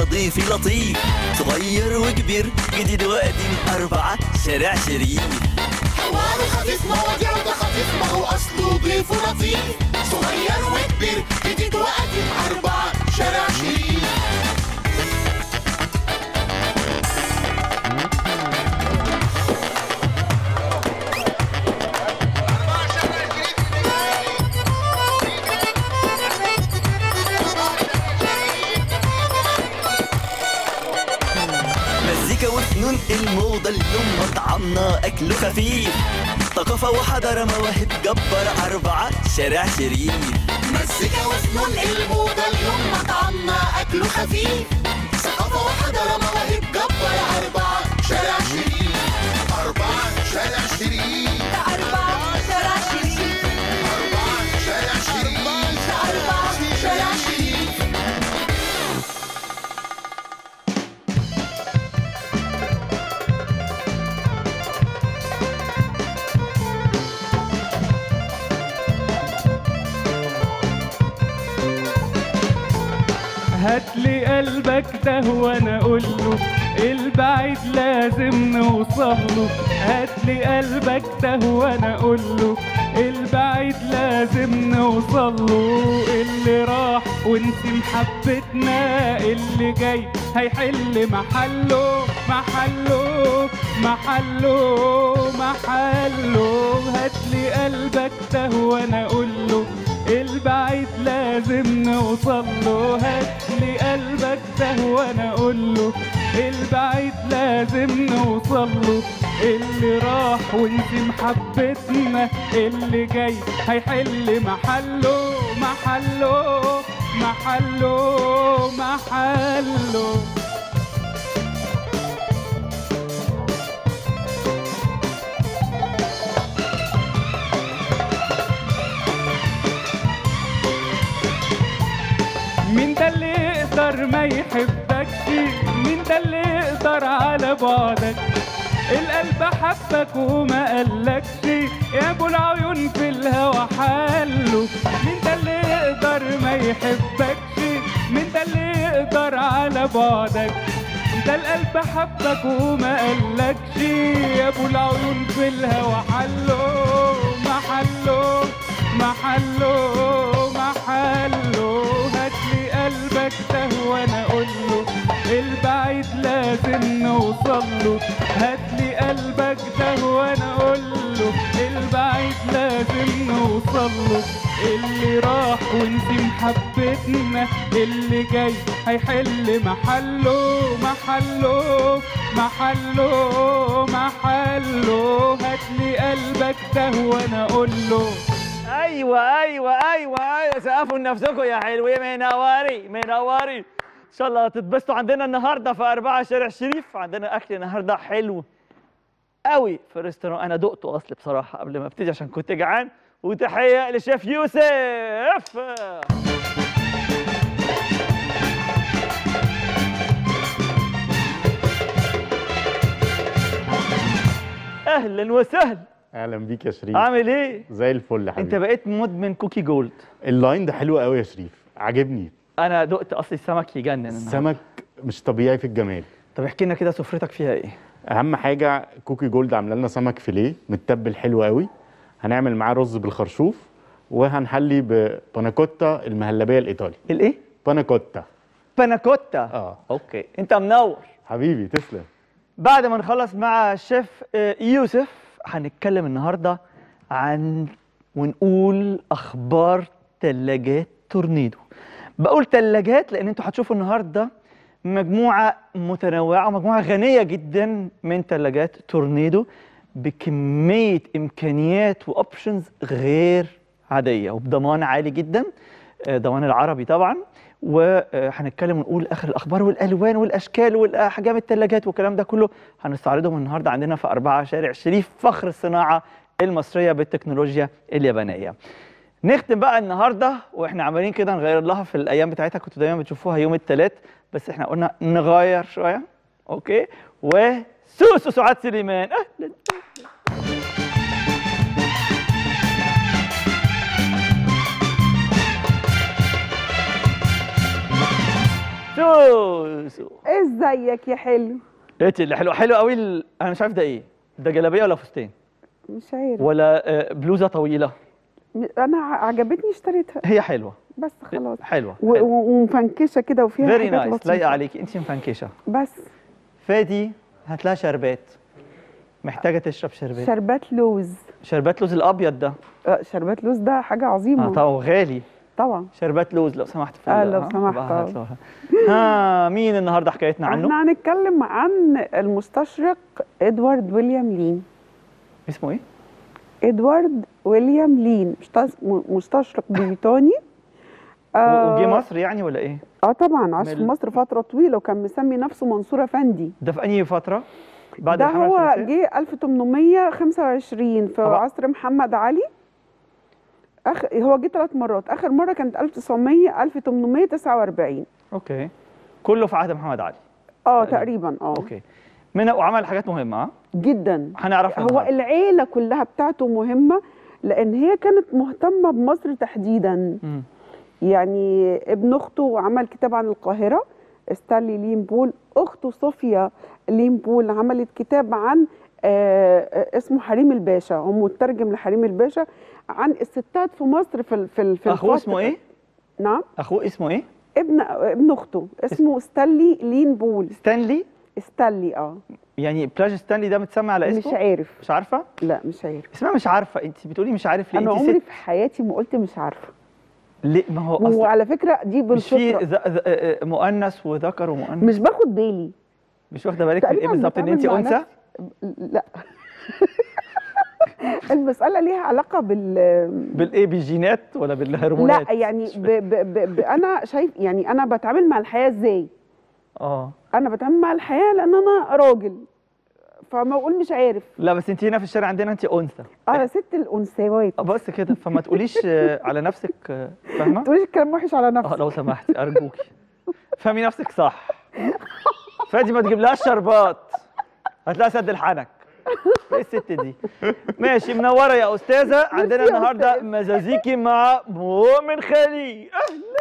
ضيفي لطيف صغير وكبير جديد وقديم أربعة شارع شريف حوار خفيف مواضيع ده خفيف ما هو اصله ضيف لطيف صغير وكبير جديد وقديم اربعه شارع شريف مزيكا وفنون الموضة اليوم مطعمنا أكله خفيف ثقافة وحضارة مواهب جبار أربعة شارع شريف مزيكا وفنون الموضة اليوم مطعمنا أكله خفيف ثقافة وحضارة مواهب جبار أربعة شارع شريف أربعة شارع شريف أربعة شارع شريف أربعة شارع شريف أربعة شارع شريف هاتلي قلبك ده وانا اقول له البعيد لازم نوصل له هاتلي قلبك ده وانا اقول له البعيد لازم نوصل له اللي راح ونسي محبتنا اللي جاي هيحل محله محله محله محله هاتلي قلبك ده وانا اقول له البعيد لازم نوصل له هاتلي قلبك ده وانا اقول له البعيد لازم نوصل له اللي راح ونسي محبتنا اللي جاي هيحل محله محله محله محله مين ده اللي يقدر ما يحبكش مين ده اللي يقدر على بعدك القلب حبك وما قالكش يا ابو العيون في الهوى حاله مين ده اللي يقدر ما يحبكش مين ده اللي يقدر على بعدك ده القلب حبك وما قالكش يا ابو العيون في الهوى حله محله محله محله هاتلي قلبك ده وانا اقول له البعيد لازم نوصل له هاتلي قلبك ده وانا اقول له البعيد لازم نوصل له اللي راح ونسي محبتنا اللي جاي هيحل محله محله محله محله هاتلي قلبك ده وانا اقول له ايوه ايوه ايوه ايوه سقفوا لنفسكم يا حلوين منوري منوري ان شاء الله تتبسطوا عندنا النهارده في أربعة شارع شريف عندنا اكل النهارده حلو قوي في ريستوران انا دقته اصلي بصراحه قبل ما ابتدي عشان كنت جعان وتحيه لشيف يوسف اهلا وسهلا اهلا بيك يا شريف عامل ايه زي الفل يا انت حبيبي بقيت مدمن كوكي جولد اللاين ده حلو قوي يا شريف عاجبني انا دقت اصلي السمك يجنن النهاردة. السمك مش طبيعي في الجمال طب احكي لنا كده سفرتك فيها ايه اهم حاجه كوكي جولد عامله لنا سمك فيليه متبل حلو قوي هنعمل معاه رز بالخرشوف وهنحلي بباناكوتا المهلبيه الايطالي الايه باناكوتا باناكوتا اه اوكي انت منور حبيبي تسلم بعد ما نخلص مع الشيف آه، يوسف هنتكلم النهارده عن ونقول اخبار ثلاجات تورنيدو بقول ثلاجات لان انتوا هتشوفوا النهارده مجموعه متنوعه ومجموعه غنيه جدا من ثلاجات تورنيدو بكميه امكانيات واوبشنز غير عاديه وبضمان عالي جدا آه، ضمان العربي طبعا وهنتكلم ونقول اخر الاخبار والالوان والاشكال والاحجام الثلاجات والكلام ده كله هنستعرضهم النهارده عندنا في أربعة شارع شريف فخر الصناعه المصريه بالتكنولوجيا اليابانيه. نختم بقى النهارده واحنا عمالين كده نغير لها في الايام بتاعتها كنتوا دايما بتشوفوها يوم الثلاث بس احنا قلنا نغير شويه اوكي وسوسو سعاد سليمان اهلا سوسو ازيك يا حلو ايه اللي حلو حلو قوي ال... انا مش عارف ده ايه ده جلابيه ولا فستان مش عارف ولا آه، بلوزه طويله م- انا ع- عجبتني اشتريتها هي حلوه بس خلاص حلوه و- و- ومفنكشه كده وفيها فيري حاجات نايس لطيفة. لايقه عليكي انت مفنكشه بس فادي هات لها شربات محتاجه تشرب شربات شربات لوز شربات لوز الابيض ده آه، شربات لوز ده حاجه عظيمه اه طبعا غالي طبعا شربات لوز لو سمحت في آه، ال- لو ها؟ سمحت، بقى آه. هات له. ها مين النهارده حكايتنا عنه احنا هنتكلم عن المستشرق ادوارد ويليام لين اسمه ايه ادوارد ويليام لين مشتس- م- مستشرق بريطاني و- آه، وجه مصر يعني ولا ايه اه طبعا عاش في مال- مصر فتره طويله وكان مسمي نفسه منصور افندي ده في انهي فتره بعد ده الحمله هو الفرنسية؟ جه 1825 في طبعا. عصر محمد علي أخ... هو جه ثلاث مرات اخر مره كانت 1900 1849 اوكي كله في عهد محمد علي اه تقريبا اه اوكي من وعمل حاجات مهمه ها جدا هنعرف هو العيله كلها بتاعته مهمه لان هي كانت مهتمه بمصر تحديدا مم. يعني ابن اخته عمل كتاب عن القاهره ستانلي ليمبول اخته صوفيا ليمبول عملت كتاب عن آه، آه، اسمه حريم الباشا هو مترجم لحريم الباشا عن الستات في مصر في ال- في ال- في اخوه الفترة- اسمه ايه نعم اخوه اسمه ايه ابن ابن اخته اسمه ستانلي لينبول ستانلي ستانلي اه يعني بلاج ستانلي ده متسمى على مش اسمه عارف مش عارفه لا مش عارف اسمها مش عارفه انت بتقولي مش عارف ليه انا انت عمري ست في حياتي ما قلت مش عارفه ليه ما هو اصلا وعلى فكره دي مش في بالفطره ذ- ذ- آه، مؤنث وذكر ومؤنث مش باخد بالي مش واخده بالك من ايه تقريباً بالظبط ان بتعامل انت مع انثى نفسي- لا المسألة ليها علاقة بال بالايه بالجينات ولا بالهرمونات لا يعني ب... ب... ب... ب... أنا شايف يعني أنا بتعامل مع الحياة إزاي؟ اه أنا بتعامل مع الحياة لأن أنا راجل فما أقول مش عارف لا بس انت هنا في الشارع عندنا انت انثى أنا ست الأنثوات آه، بس كده فما تقوليش آه، على نفسك آه، فاهمه ما تقوليش كلام وحش على اه نفسك لو سمحتي ارجوكي فهمي نفسك صح فادي ما تجيبلهاش شربات هتلاقيها سد الحنك ايه الست دي ماشي منوره يا استاذه عندنا يا النهارده أستاذ. مزازيكي مع مؤمن خليل اهلا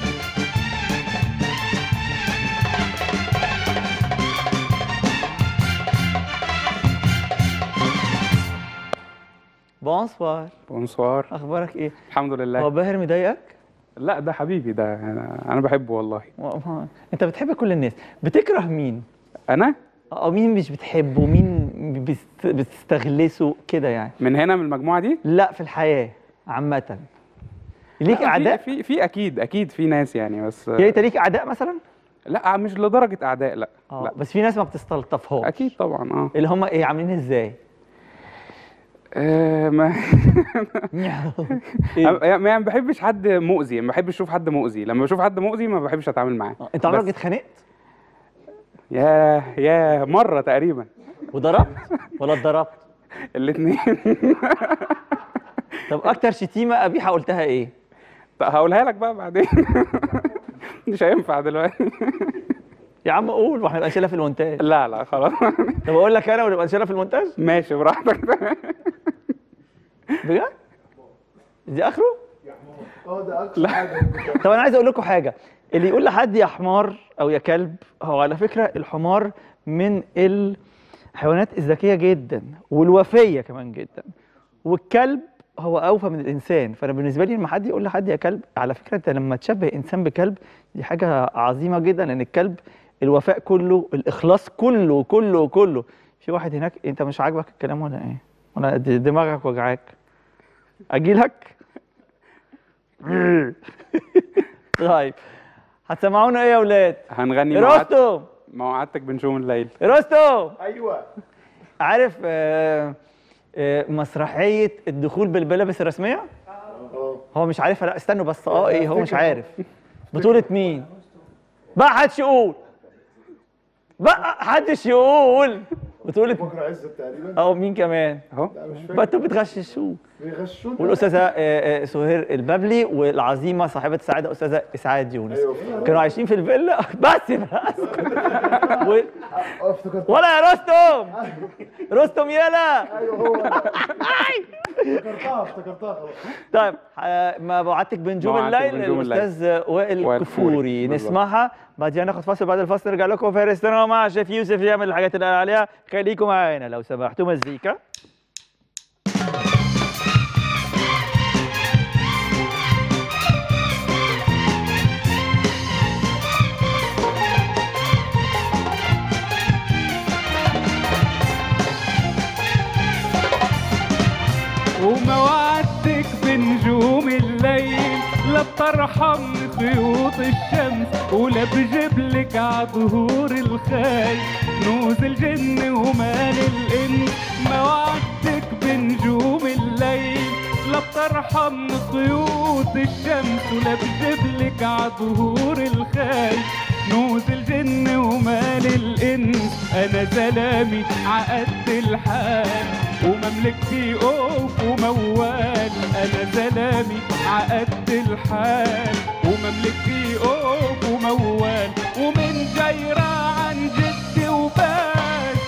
بونسوار بونسوار اخبارك ايه الحمد هو لله باهر مضايقك لا ده حبيبي ده انا, أنا بحبه والله و- ما- انت بتحب كل الناس بتكره مين انا او مين مش بتحبه مين بست- بتستغلسه كده يعني من هنا من المجموعه دي لا في الحياه عامه ليك لا، في- اعداء في في اكيد اكيد في ناس يعني بس يعني انت ليك اعداء مثلا لا مش لدرجه اعداء لا اه لا بس في ناس ما بتستلطفهاش اكيد طبعا اه اللي هم ايه عاملين ازاي آه، ما إيه؟ يعني ما بحبش حد مؤذي ما بحبش اشوف حد مؤذي لما بشوف حد مؤذي ما بحبش اتعامل معاه آه، انت عمرك بس. اتخانقت يا يا مره تقريبا وضربت ولا اتضربت الاثنين طب اكتر شتيمه قبيحه قلتها ايه هقولها لك بقى بعدين مش هينفع دلوقتي يا عم قول واحنا نبقى نشيلها في المونتاج لا لا خلاص طب اقول لك انا ونبقى نشيلها في المونتاج ماشي براحتك بجد دي اخره اه ده اقصى حاجه طب انا عايز اقول لكم حاجه اللي يقول لحد يا حمار او يا كلب هو على فكره الحمار من الحيوانات الذكيه جدا والوفيه كمان جدا والكلب هو اوفى من الانسان فانا بالنسبه لي لما حد يقول لحد يا كلب على فكره انت لما تشبه انسان بكلب دي حاجه عظيمه جدا لان الكلب الوفاء كله الاخلاص كله كله كله في واحد هناك انت مش عاجبك الكلام ولا ايه ولا د- دماغك وجعاك اجي لك طيب هتسمعونا ايه يا اولاد هنغني مع وعدت- رستم مع وعدتك بنشوم الليل رستم ايوه عارف آه، آه، مسرحيه الدخول بالملابس الرسميه هو مش عارفها لا استنوا بس اه ايه هو مش عارف بطوله مين بقى حدش يقول بقى حدش يقول بطوله بكره عزت تقريبا او مين كمان اهو لا مش بقى فاكر انتوا بتغششوه بيغشون والاستاذه آه، آه، سهير الببلي والعظيمه صاحبه السعاده استاذه اسعاد يونس ايوه كانوا عايشين في الفيلا بس بقى اسكت و... اه افتكرت ولا يا رستم رستم يلا ايوه هو ده. افتكرتها افتكرتها خلاص طيب آه، ما وعدتك بنجوم ما وعدتك الليل بنجوم الليل. الاستاذ وائل وائل كفوري كفوري، بالظبط. نسمعها بعدين ناخد فاصل بعد الفاصل نرجع لكم فارستنا مع شيف يوسف يعمل الحاجات اللي قال عليها خليكم معانا لو سمحتوا مزيكا وما وعدتك بنجوم الليل لا بترحم خيوط الشمس ولا بجيبلك عظهور الخيل نوز الجن ومال الانس ما وعدتك بنجوم الليل لا بترحم خيوط الشمس ولا بجيبلك عظهور الخيل نوز الجن ومال الانس انا سلامي عقد الحال ومملكتي اوف وموال انا سلامي عقد الحال ومملكتي اوف وموال ومن جايرة عن جدي وبس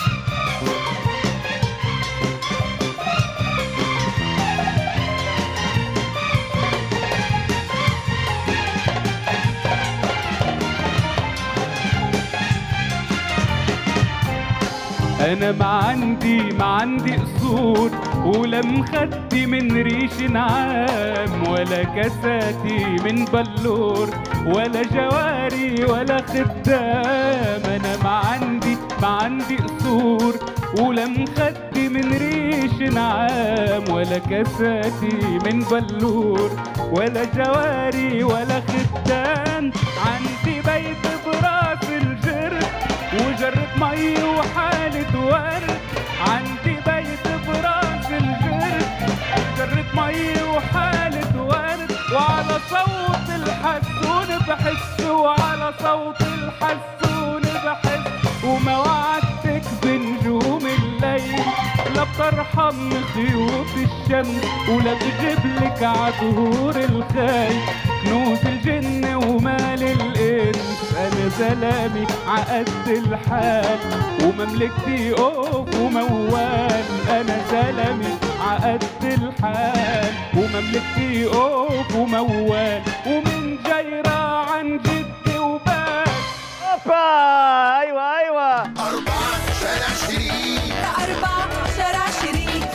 انا ما عندي ما عندي قصور ولا مخدي من ريش نعام ولا كاساتي من بلور ولا جواري ولا خدام انا ما عندي ما عندي قصور ولا مخدي من ريش نعام ولا كاساتي من بلور ولا جواري ولا خدام عندي بيت براس الجرد وجرة مي وحالة ورد عندي بيت براس الجرد جرة مي وحالة ورد وعلى صوت الحسون بحس وعلى صوت الحسون بحس وما وعدتك بنجوم الليل لا بترحم خيوط الشمس ولا بجيبلك عطهور الخيل كنوز الجن ومال الانس انا سلامي عقد الحال ومملكتي اوف وموال انا سلامي عقد الحال ومملكتي اوف وموال ومن جايرة عن جدي وبس اوبا ايوه ايوه أربعة شارع شريف أربعة شارع شريف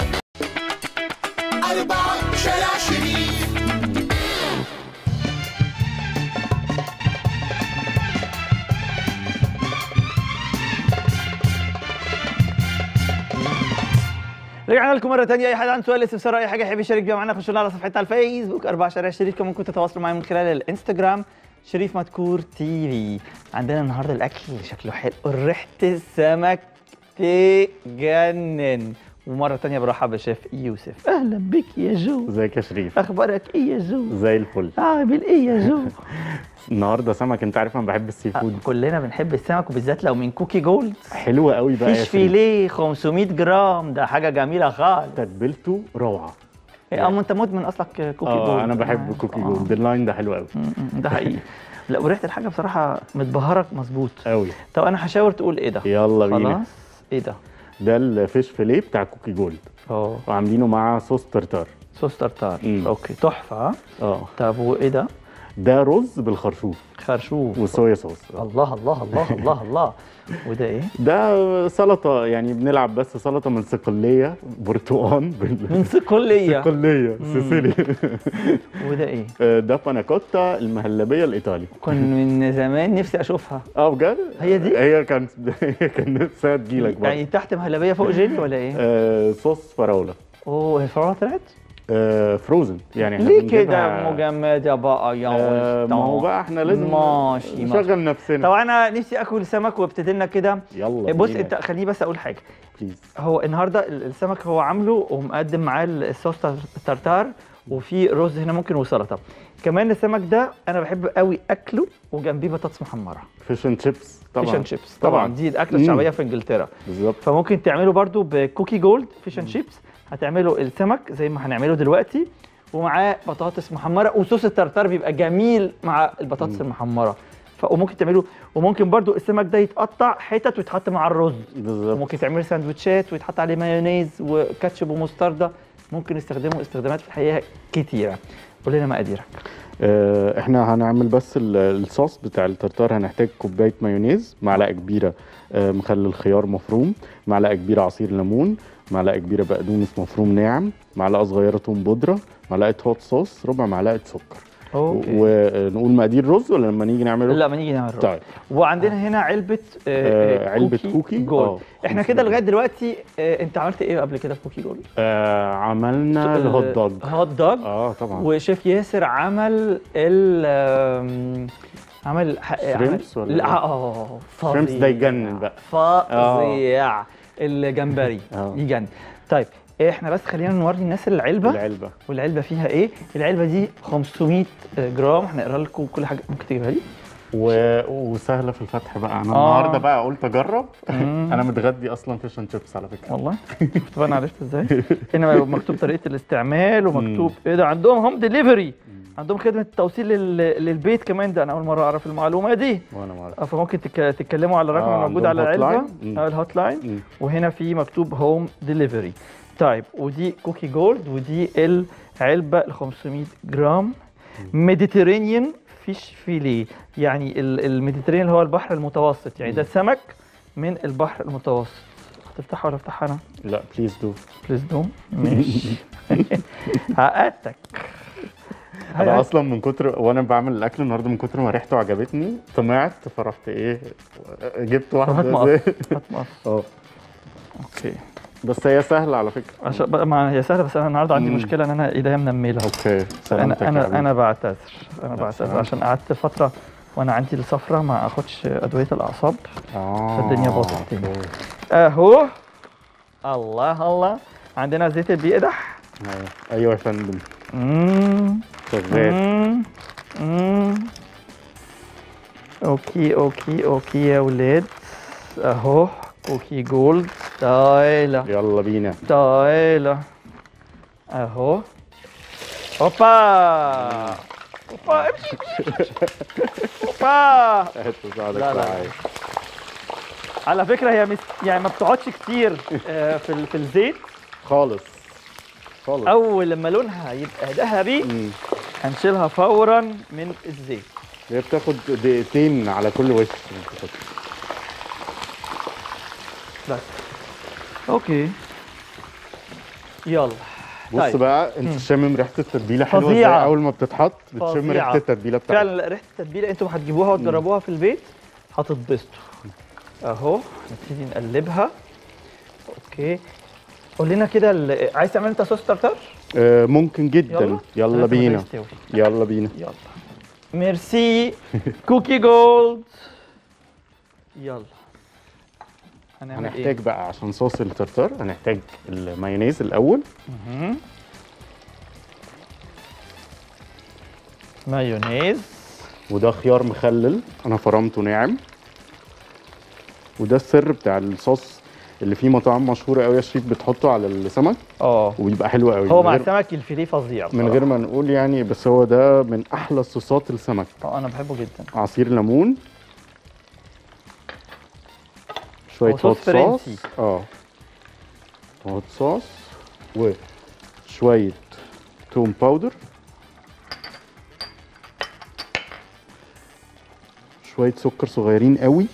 أربعة شارع شريف رجعنا لكم مره ثانيه اي حد عنده سؤال استفسار اي حاجه يحب يشارك بيها معانا خشوا لنا على صفحتنا على الفيسبوك اربع شارع شريف كمان ممكن تتواصلوا معايا من خلال الانستجرام شريف مدكور تي في عندنا النهارده الاكل اللي شكله حلو ريحه السمك تجنن ومره ثانيه برحب بشيف يوسف اهلا بك يا جو ازيك يا شريف اخبارك ايه يا جو زي الفل عامل ايه يا جو النهارده سمك انت عارف انا بحب السي فود كلنا بنحب السمك وبالذات لو من كوكي جولد حلو قوي بقى يا فيش شريف فيليه 500 جرام ده حاجه جميله خالص تتبيلته روعه إيه، اما انت مدمن اصلك كوكي جولد اه انا بحب كوكي جولد اللاين ده حلو قوي م- م- ده حقيقي لا وريحه الحاجه بصراحه متبهرك مظبوط قوي طب انا هشاور تقول ايه ده يلا بينا خلاص ايه ده ده الفيش فيليه بتاع كوكي جولد اه وعاملينه مع صوص ترتار صوص ترتار مم. اوكي تحفه ها؟ اه طب وايه ده ده رز بالخرشوف خرشوف وصويا صوص الله الله الله الله الله وده ايه ده سلطه يعني بنلعب بس سلطه من صقليه برتقان بال... من صقليه صقليه سيسيلي وده ايه آه، ده باناكوتا المهلبيه الايطالي كنت من زمان نفسي اشوفها اه بجد هي دي؟ هي كانت هي كان نفسها تجيلك برضه يعني تحت مهلبيه فوق جيلي ولا ايه آه صوص فراوله اوه الفراوله طلعت آه فروزن يعني احنا ليه كده بنجيبها- مجمده بقى يا آه ما هو بقى احنا لازم ماشي ماشي نشغل نفسنا طب انا نفسي اكل سمك وابتدي لنا كده يلا بص بينا. انت خليني بس اقول حاجه بليز هو النهارده ال- السمك هو عامله ومقدم معاه الصوص تر- الترتار وفي رز هنا ممكن وسلطه كمان السمك ده انا بحب قوي اكله وجنبيه بطاطس محمره فيش اند شيبس طبعا فيش اند شيبس طبعا دي الاكله مم. الشعبيه في انجلترا بالظبط فممكن تعمله برضو بكوكي جولد فيش اند شيبس هتعملوا السمك زي ما هنعمله دلوقتي ومعاه بطاطس محمره وصوص الترتار بيبقى جميل مع البطاطس المحمره ف... وممكن تعملوا وممكن برضو السمك ده يتقطع حتت ويتحط مع الرز بالظبط وممكن تعملوا ساندوتشات ويتحط عليه مايونيز وكاتشب ومستردة ممكن نستخدمه استخدامات في الحقيقه كتيره قول لنا مقاديرك آه، احنا هنعمل بس ال- الصوص بتاع الترتار هنحتاج كوبايه مايونيز معلقه كبيره آه، مخلل خيار مفروم معلقه كبيره عصير ليمون معلقه كبيره بقدونس مفروم ناعم معلقه صغيره توم بودره معلقه هوت صوص ربع معلقه سكر اوكي ونقول مقادير رز ولا لما نيجي نعمله لا ما نيجي نعمل رز. طيب وعندنا هنا علبه آه، آه، آه، علبة كوكي. جولد آه، احنا 500 كده لغايه جرام. دلوقتي آه، انت عملت ايه قبل كده في كوكي جولد آه عملنا الهوت دوج هوت دوج اه طبعا وشيف ياسر عمل ال آم، عمل ح- عمل- شريمبس ولا لا إيه؟ اه فظيع شريمبس ده يجنن بقى. فظيع الجمبري آه. يجنن طيب احنا بس خلينا نوري الناس العلبه العلبه والعلبه فيها ايه العلبه دي 500 جرام هنقرا لكم كل حاجه ممكن تجيبها لي و... وسهله في الفتح بقى انا آه. النهارده بقى قلت اجرب مم. انا متغدي اصلا فيش اند شيبس على فكره والله شفت بقى انا عرفت ازاي هنا مكتوب طريقه الاستعمال ومكتوب ايه ده عندهم هوم ديليفري عندهم خدمه توصيل لل- للبيت كمان ده انا اول مره اعرف المعلومه دي وانا ما اعرف آه، فممكن تك- تتكلموا على الرقم آه، الموجود عندهم على العلبه hotline؟ مم. آه، الهوت لاين مم. وهنا في مكتوب هوم ديليفري طيب ودي كوكي جولد ودي العلبه ال 500 جرام ميديترينيان فيش فيليه يعني ال- الميديترينيان اللي هو البحر المتوسط يعني ده سمك من البحر المتوسط تفتحها ولا افتحها انا؟ لا بليز دو بليز دو ماشي عقدتك انا اصلا من كتر وانا بعمل الاكل النهارده من كتر ما ريحته عجبتني طمعت فرحت ايه جبت هات واحده مقص زي- هات مقص اه اوكي بس هي سهله على فكره عشان بقى ما هي سهله بس انا النهارده عندي مم. مشكله ان انا ايديا منمله اوكي سلامتك انا يا انا انا حبيبي. بعتذر انا لا، بعتذر سلامتك. عشان قعدت فتره وانا عندي الصفرة ما اخدش ادويه الاعصاب اه فالدنيا باظت تاني. أوكي. اهو الله الله عندنا زيت البيقدح أيوة. ايوه يا فندم مم. شغال مم. مم. اوكي اوكي اوكي يا ولاد اهو كوكي جولد تعالى يلا بينا تعالى اهو هوبا هوبا امشي امشي هوبا هات مساعدك لا، لا. معايا على فكره هي مس... يعني ما بتقعدش كتير آه، في ال- في الزيت خالص خالص اول لما لونها يبقى ذهبي مم. هنشيلها فورا من الزيت هي بتاخد دقيقتين على كل وش بس اوكي يلا بص طيب. بقى انت شامم ريحه التتبيله حلوه ازاي فظيعة. اول ما بتتحط بتشم فظيعة. ريحه التتبيله بتاعتها فعلا ريحه التتبيله انتوا هتجيبوها وتجربوها في البيت هتتبسطوا اهو نبتدي نقلبها اوكي قول لنا كده ال- عايز تعمل انت صوص ترتر آه ممكن جدا يلا يلا, لغاية ما ده بينا يستوي. يلا بينا يلا ميرسي كوكي جولد يلا هنعمل هنحتاج بقى عشان صوص الترتار هنحتاج المايونيز الاول ايه مايونيز وده خيار مخلل انا فرمته ناعم وده السر بتاع الصوص اللي فيه مطاعم مشهوره قوي يا شريف بتحطه على السمك اه وبيبقى حلو قوي هو من مع غير- السمك الفيليه فظيع من غير ما نقول يعني بس هو ده من احلى صوصات السمك اه انا بحبه جدا عصير ليمون شويه هو صوص هوت صوص فرنسي. اه هوت صوص وشويه توم باودر شويه سكر صغيرين قوي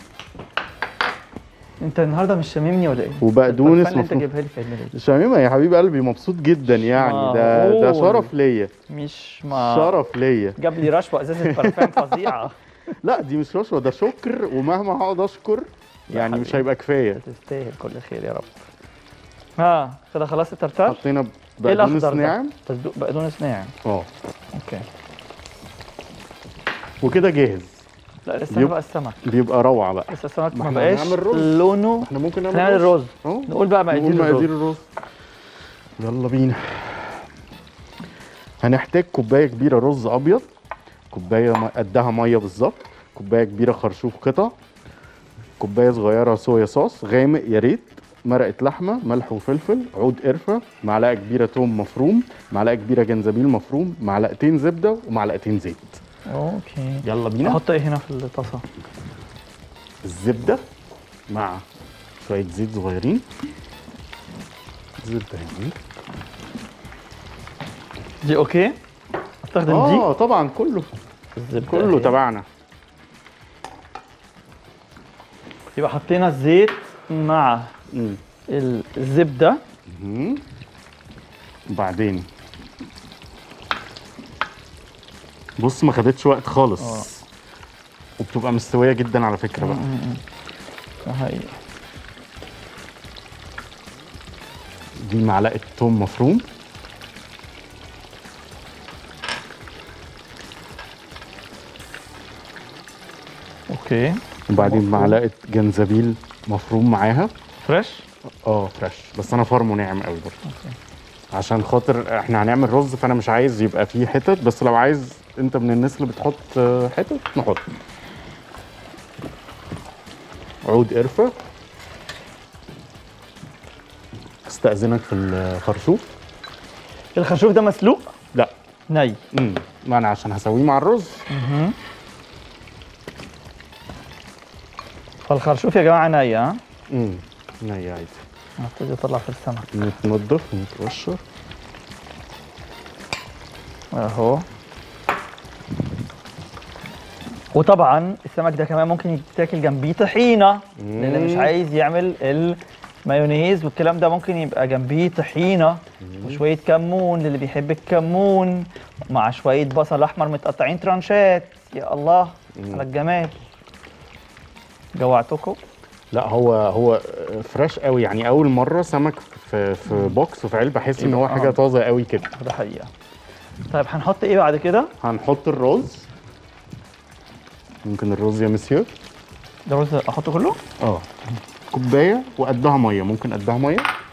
انت النهارده مش شاممني ولا ايه؟ وبقدونس البرفان اللي انت مفروم. جايبها لي في عيد ميلادي شميمة يا حبيب قلبي مبسوط جدا يعني ده ده معقول. شرف ليا مش ما شرف ليا جاب لي رشوه ازازه برفان فظيعه لا دي مش رشوه ده شكر ومهما هقعد اشكر يعني مش حبيبي. هيبقى كفايه تستاهل كل خير يا رب ها كده خلاص الترتار حطينا ايه بقدونس الاخضر ده؟ ناعم تصدق بقدونس ناعم اه اوكي وكده جاهز لا لسه بيب- بقى السمك بيبقى روعه بقى لسه السمك ما ما احنا بقاش هنعمل رز. لونه احنا ممكن نعمل نعمل الرز اه نقول بقى مقادير نقول مقادير الرز الرز يلا بينا هنحتاج كوبايه كبيره رز ابيض كوبايه م- قدها ميه بالظبط كوبايه كبيره خرشوف قطع كوبايه صغيره صويا صوص غامق يا ريت مرقه لحمه ملح وفلفل عود قرفه معلقه كبيره توم مفروم معلقه كبيره جنزبيل مفروم معلقتين زبده ومعلقتين زيت اوكي يلا بينا احط ايه هنا في الطاسه الزبده مع شويه زيت صغيرين زبده يعني دي اوكي تستخدم اه طبعا كله دي الزبدة كله أهي. تبعنا يبقى حطينا الزيت مع مم. الزبده مم. وبعدين بص ما خدتش وقت خالص آه. وبتبقى مستويه جدا على فكره بقى هي دي معلقه توم مفروم اوكي وبعدين معلقه جنزبيل مفروم معاها فريش اه فريش بس انا فرمه ناعم قوي برضه عشان خاطر احنا هنعمل رز فانا مش عايز يبقى فيه حتت بس لو عايز انت من الناس اللي بتحط آه، حتت نحط عود قرفه استاذنك في الخرشوف الخرشوف ده مسلوق لا ني امم ما انا عشان هسويه مع الرز فالخرشوف يا جماعه ني ها امم ني عادي هبتدي اطلع في السمك نتنضف نتقشر اهو وطبعا السمك ده كمان ممكن يتاكل جنبيه طحينه لان مش عايز يعمل المايونيز والكلام ده ممكن يبقى جنبيه طحينه وشويه كمون للي بيحب الكمون مع شويه بصل احمر متقطعين ترانشات يا الله على الجمال جوعتكم لا هو هو فريش قوي يعني اول مره سمك في في بوكس وفي علبه احس ان هو آه. حاجه طازه قوي كده ده حقيقه طيب هنحط ايه بعد كده هنحط الرز ممكن الرز يا مسيو ده رز احطه كله اه كوبايه وقدها ميه ممكن قدها ميه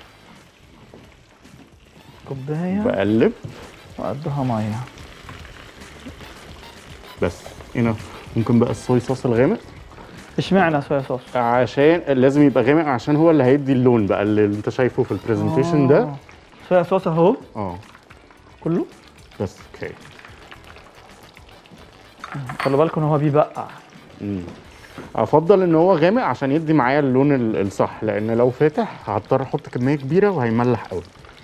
كوبايه بقلب وقدها ميه بس هنا ممكن بقى الصويا صوص الغامق اشمعنى صويا صوص عشان لازم يبقى غامق عشان هو اللي هيدي اللون بقى اللي انت شايفه في البرزنتيشن ده آه. صويا صوص اهو اه كله بس اوكي خلوا بالكم ان هو بيبقع مم. افضل ان هو غامق عشان يدي معايا اللون ال- الصح لان لو فاتح هضطر احط كميه كبيره وهيملح قوي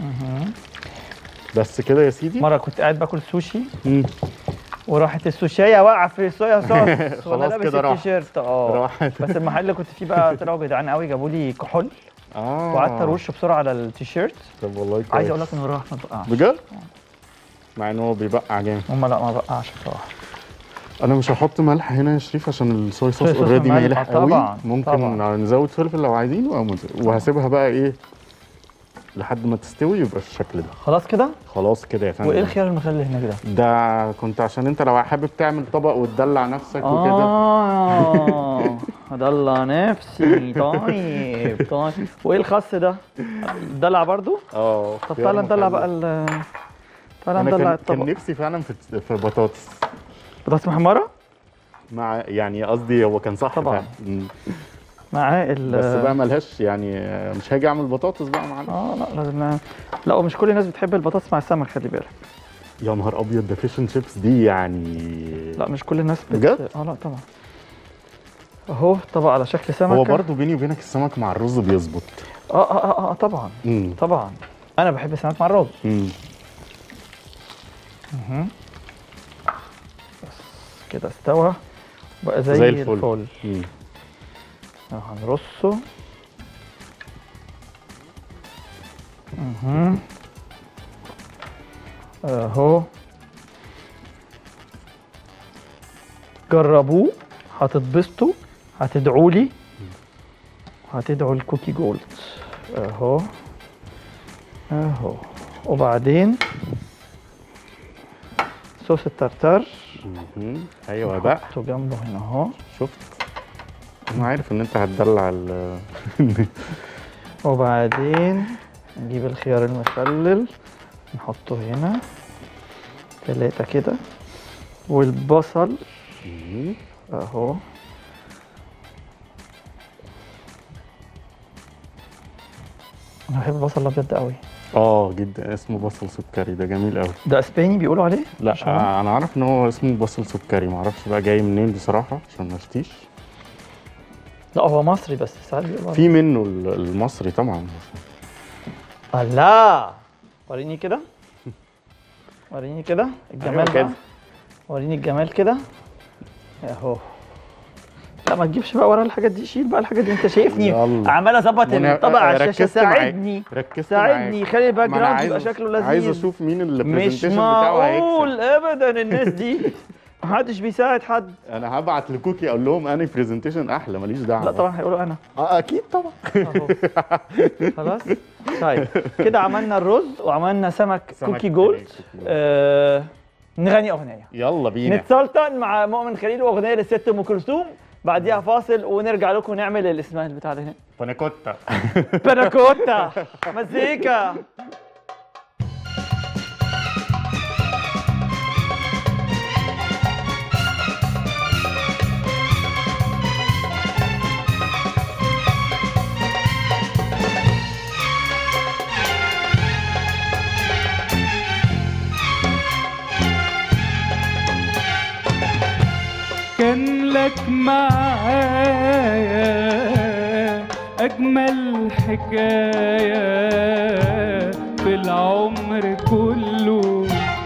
بس كده يا سيدي مره كنت قاعد باكل سوشي مم. وراحت السوشيه واقعه في صويا صوص وانا خلاص لابس كده راح. التيشيرت اه راحت. بس المحل اللي كنت فيه بقى طلعوا جدعان قوي جابوا لي كحول اه وقعدت اروش بسرعه على التيشيرت طب والله كويس عايز اقول لك انه راح ما بقعش بجد مع ان هو بيبقع جامد هم لا ما بقعش بصراحه انا مش هحط ملح هنا يا شريف عشان الصويا صوص صويا صوص اوريدي مملح. مالح آه، قوي طبعاً، ممكن طبعاً. نزود فلفل لو عايزينه أو مز- وهسيبها بقى ايه لحد ما تستوي يبقى الشكل ده خلاص كده خلاص كده يا فندم وايه الخيار المخلل اللي هناك ده ده كنت عشان انت لو حابب تعمل طبق وتدلع نفسك وكده اه دلع نفسي طيب طيب وايه الخس ده دلع برضو اه طب خيار تعالى ندلع مخلل. بقى ال تعالى انا ندلع كان, كان الطبق نفسي فعلا في في بطاطس بطاطس محمره مع يعني قصدي هو كان صح طبعاً. فعلا. مم. مع ال بس بقى ملهاش يعني مش هاجي اعمل بطاطس بقى معلش اه لا لازم ن- لا ومش كل الناس بتحب البطاطس مع السمك خلي بالك يا نهار ابيض ده فيش شيبس دي يعني لا مش كل الناس بت... بجد؟ اه لا طبعا اهو طبق على شكل سمكه هو برضو بيني وبينك السمك مع الرز بيظبط اه اه اه, آه طبعا امم طبعا انا بحب السمك مع الرز امم كده استوى بقى زي, زي الفل, الفل. الفل. امم أهو هنرصه اها اهو جربوه هتتبسطوا هتدعوا لي هتدعوا الكوكي جولد اهو اهو وبعدين صوص الترتر مهم. ايوه بقى حطه جنبه هنا اهو شفت انا عارف ان انت هتدلع ال وبعدين نجيب الخيار المخلل نحطه هنا تلاتة كده والبصل مم. اهو انا بحب البصل الابيض ده قوي اه جدا اسمه بصل سكري ده جميل قوي ده اسباني بيقولوا عليه لا مش عارف. آه انا عارف ان هو اسمه بصل سكري معرفش بقى جاي منين بصراحه عشان ما افتيش لا هو مصري بس ساعات بيقولوا في منه ال- المصري طبعا عليه. الله وريني كده وريني كده الجمال أيوة بقى كده. وريني الجمال كده اهو لا ما تجيبش بقى ورا الحاجات دي شيل بقى الحاجات دي انت شايفني يلا. عمال اظبط منى- الطبق على الشاشه ركزت معاك. ساعدني ركزت ساعدني معاك. خلي الباك ما أنا جراوند عايز يبقى أش- شكله لذيذ عايز اشوف مين مش البرزنتيشن بتاعه معقول هيكسب ابدا الناس دي محدش بيساعد حد انا هبعت لكوكي اقول لهم انا برزنتيشن احلى ماليش دعوه لا طبعا هيقولوا انا آه، اكيد طبعا اهو خلاص طيب كده عملنا الرز وعملنا سمك, سمك كوكي جولد كوكي جولد. آه نغني اغنيه يلا بينا نتسلطن مع مؤمن خليل واغنيه للست ام كلثوم بعديها فاصل ونرجع لكم نعمل الاسمها البتاع ده هنا بانيكوتا باناكوتا مزيكا كان لك معايا أجمل حكاية في العمر كله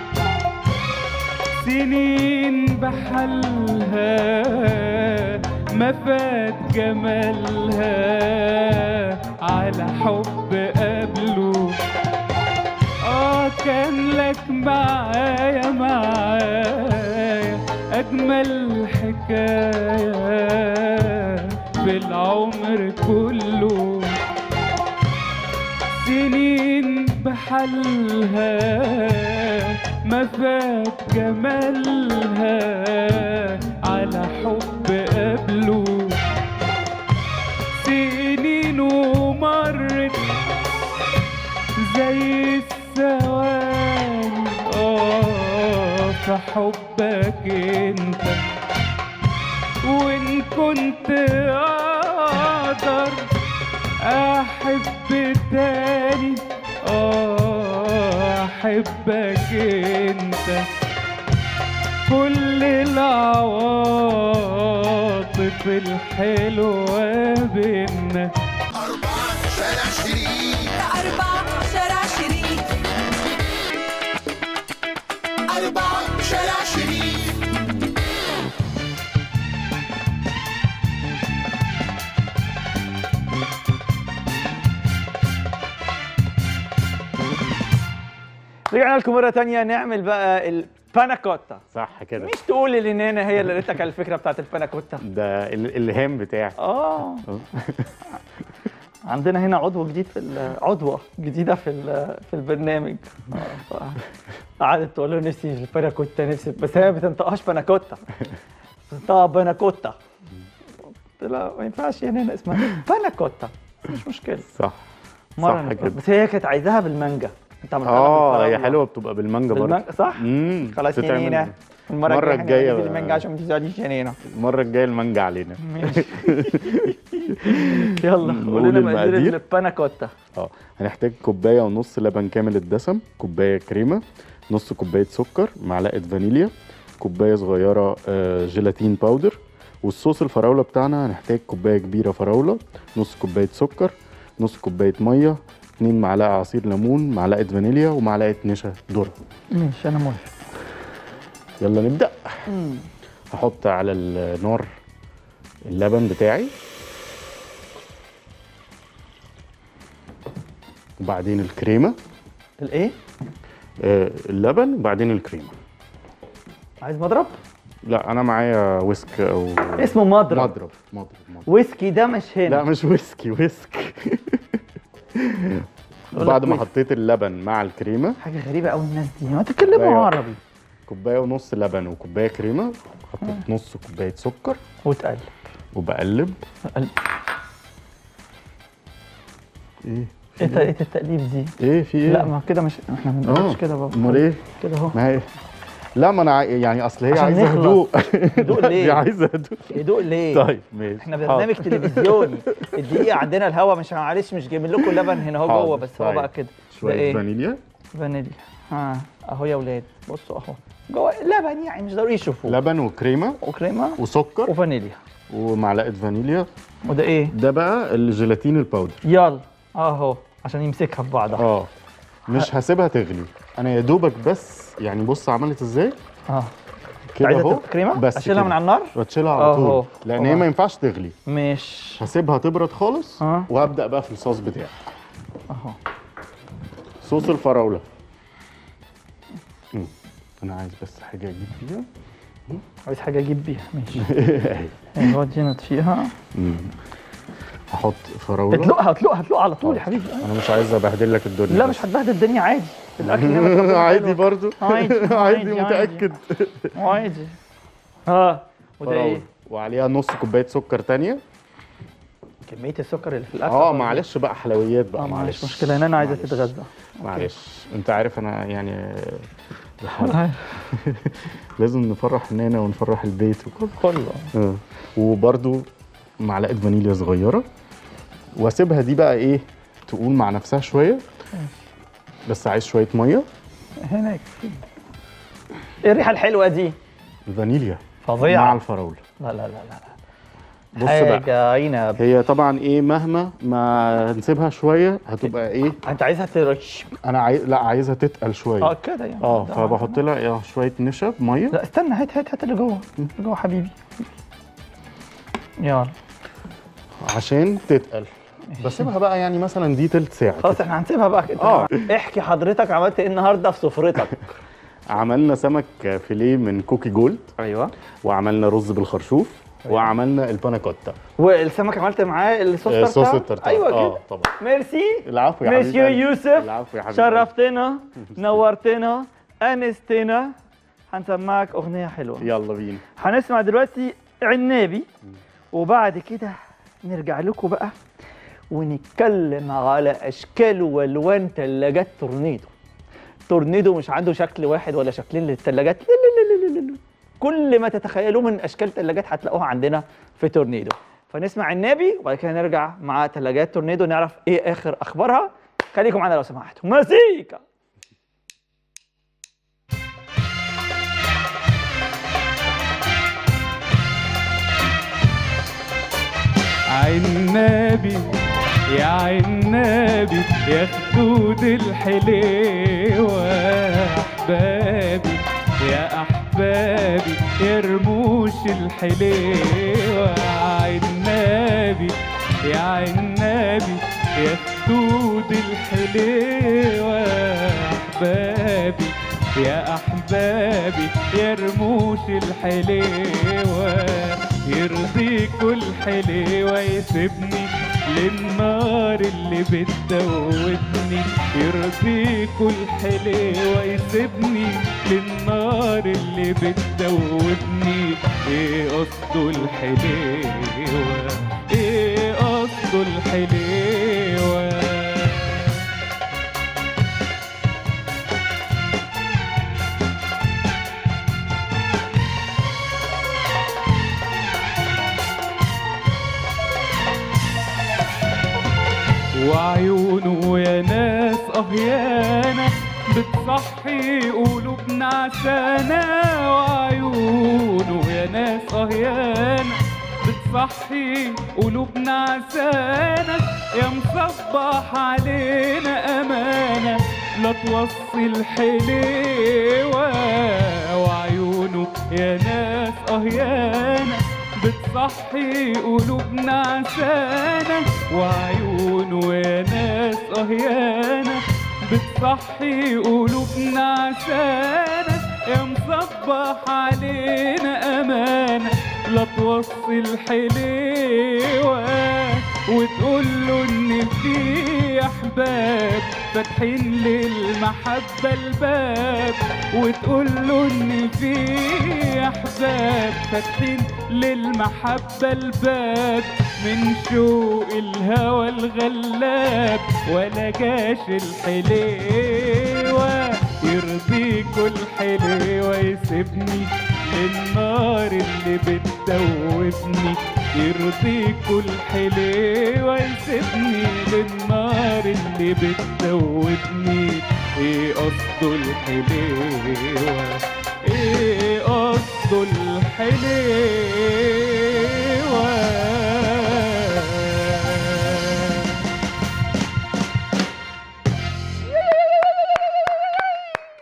سنين بحالها ما فات جمالها على حب قبله اه كان لك معايا معايا اجمل حكايه في العمر كله سنين بحالها ما فات جمالها على حب قبله سنين ومرت زي الثواني اه في حبك انت وان كنت اقدر احب تاني اه احبك انت كل العواطف الحلوة بينا أربعة شارع شريك أربعة شارع شريك أربعة شارع شريك رجعنا لكم مره تانية نعمل بقى الباناكوتا صح كده مش تقول لي ان انا هي اللي قالت لك على الفكره بتاعت الباناكوتا ده ال- الالهام بتاعي اه عندنا هنا عضو جديد في ال- عضوه جديده في ال- في البرنامج آه، ف- قعدت تقول له نفسي في الباناكوتا نفسي بس هي ما بتنطقهاش باناكوتا بتنطقها باناكوتا قلت لها ما ينفعش يعني هنا اسمها باناكوتا مش مشكله صح مره صح ناكل. كده بس هي كانت عايزاها بالمانجا انت عملتها لها اه هي بالفراولة. حلوه بتبقى بالمانجا برضه بالمانجا صح؟ امم خلاص بتتعمل- يا المره المرة الجايه الجاية هنجيب بقى. المانجا عشان ما تزعليش يا نينا المره الجايه المانجا علينا ماشي يلا نقول قول لنا مقادير المقادير. الباناكوتا اه هنحتاج كوبايه ونص لبن كامل الدسم كوبايه كريمه نص كوبايه سكر معلقه فانيليا كوبايه صغيره آه، جيلاتين باودر والصوص الفراوله بتاعنا هنحتاج كوبايه كبيره فراوله نص كوبايه سكر نص كوبايه ميه 2 معلقه عصير ليمون معلقه فانيليا ومعلقه نشا ذره ماشي انا موافق يلا نبدا هحط على النار اللبن بتاعي وبعدين الكريمه الايه؟ آه، اللبن وبعدين الكريمه عايز مضرب؟ لا انا معايا ويسك او اسمه مضرب مضرب مضرب مضرب ويسكي ده مش هنا لا مش ويسكي ويسك أقول بعد لك ما ويسك. حطيت اللبن مع الكريمه حاجه غريبه قوي الناس دي ما تتكلموا أيوة. عربي كوبايه ونص لبن وكوبايه كريمه حطيت نص كوبايه سكر وتقلب وبقلب قلب. ايه ايه ت- ايه التقليب دي؟ ايه في ايه لا ما كده مش احنا ما اه بنقولش كده بابا امال ايه كده اهو ما هي لا ما انا عاي- يعني اصل هي عشان عايزه نخلص. هدوء هدوء ليه؟ دي عايزه هدوء يدوق ليه؟ طيب ماشي احنا برنامج حاضر. تلفزيوني الدقيقه عندنا الهوا مش معلش مش جايبين لكم لبن هنا اهو حاضر. جوه بس هو طيب. بقى كده ده شويه ايه؟ فانيليا فانيليا ها اهو يا ولاد بصوا اهو جوه لبن يعني مش ضروري يشوفوه لبن وكريمه وكريمه وسكر وفانيليا ومعلقه فانيليا وده ايه؟ ده بقى الجيلاتين الباودر يلا اهو عشان يمسكها في بعضها اه مش هسيبها تغلي انا يا دوبك بس يعني بص عملت ازاي اه كده عايزة اهو تبقى كريمة؟ بس أشيلها كده. من على النار؟ بتشيلها على أهو. طول لان هي طبعا. ما ينفعش تغلي مش هسيبها تبرد خالص اه. وابدا بقى في الصوص بتاعي اهو صوص الفراوله مم. انا عايز بس حاجه اجيب فيها عايز حاجة اجيب بيها ماشي أهي. ايوه دي نطفيها مم. احط فراوله هتلقها هتلقها هتلقها على طول يا حبيبي انا مش عايز ابهدل لك الدنيا لا بس. مش هتبهدل الدنيا عادي الاكل نعمة ربنا عادي حلوة. برضو عادي عادي عادي متاكد عادي ها وده فراولة. ايه؟ وعليها نص كوبايه سكر تانية كمية السكر اللي في الاكل اه معلش بقى حلويات بقى اه معلش معلش مشكلة ان انا عايزة معلش. تتغذى معلش انت عارف انا يعني بحاول. لازم نفرح نانا ونفرح البيت وكل كله اه وبرده معلقه فانيليا صغيره واسيبها دي بقى ايه تقول مع نفسها شويه بس عايز شويه ميه هناك ايه الريحة الحلوة دي؟ الفانيليا فظيعة مع الفراوله لا لا لا لا بص بقى حاجة عنب هي طبعا ايه مهما ما نسيبها شويه هتبقى ايه انت عايزها ترش انا عايز لا عايزها تتقل شويه اه كده يعني اه ده- فبحط لها إيه، شويه نشا ميه لا استنى هات هات هات اللي جوه اللي جوه حبيبي يلا عشان تتقل بسيبها بقى يعني مثلا دي تلت ساعه خلاص احنا هنسيبها بقى كده آه. احكي حضرتك عملت ايه النهارده في سفرتك عملنا سمك فيليه من كوكي جولد ايوه وعملنا رز بالخرشوف وعملنا الباناكوتا والسمك عملت معاه الصوص آه، صوص تارتار؟ التارتار ايوه اه كده طبعا ميرسي العفو يا حبيبي مسيو قلبي. يوسف العفو يا حبيبي قلبي. شرفتنا نورتنا انستنا هنسمعك اغنيه حلوه يلا بينا هنسمع دلوقتي عنابي وبعد كده نرجع لكم بقى ونتكلم على اشكال والوان ثلاجات تورنيدو تورنيدو مش عنده شكل واحد ولا شكلين للثلاجات لا لا لا لا لا لا. كل ما تتخيلوه من اشكال ثلاجات هتلاقوها عندنا في تورنيدو فنسمع النبي وبعد كده نرجع مع ثلاجات تورنيدو نعرف ايه اخر اخبارها خليكم معانا لو سمحتوا مزيكا عنابي يا عنابي يا خدود الحليوة أحبابي يا أحبابي يا رموش الحليوة عنابي يا عنابي يا خدود الحليوة أحبابي يا أحبابي يا رموش الحليوة يرضيكوا الحليوة يسيبني للنار اللي بتدوبني يرضيكوا الحليوة يسيبني للنار اللي بتدوبني ايه قصده الحليوة ايه قصده الحليوة وعيونه يا ناس أهيانة بتصحي قلوبنا عشانة وعيونه يا ناس أهيانة بتصحي قلوبنا عشانة يا مصبح علينا أمانة لا توصي الحليوة وعيونه يا ناس أهيانة بتصحي قلوبنا عشانة وعيونه يا ناس أهيانة بتصحي قلوبنا عشانة يا مصبح علينا أمانة لا توصي الحليوة وتقول له إن في أحباب فاتحين للمحبة الباب وتقول له إن في أحباب فاتحين للمحبة الباب من شوق الهوى الغلاب ولا جاش الحليوة يرضيكوا الحليوة يسيبني النار اللي بتدوبني يرضيكوا الحليوة يسيبني للنار اللي بتدوبني ايه قصده الحليوة ايه قصده الحليوة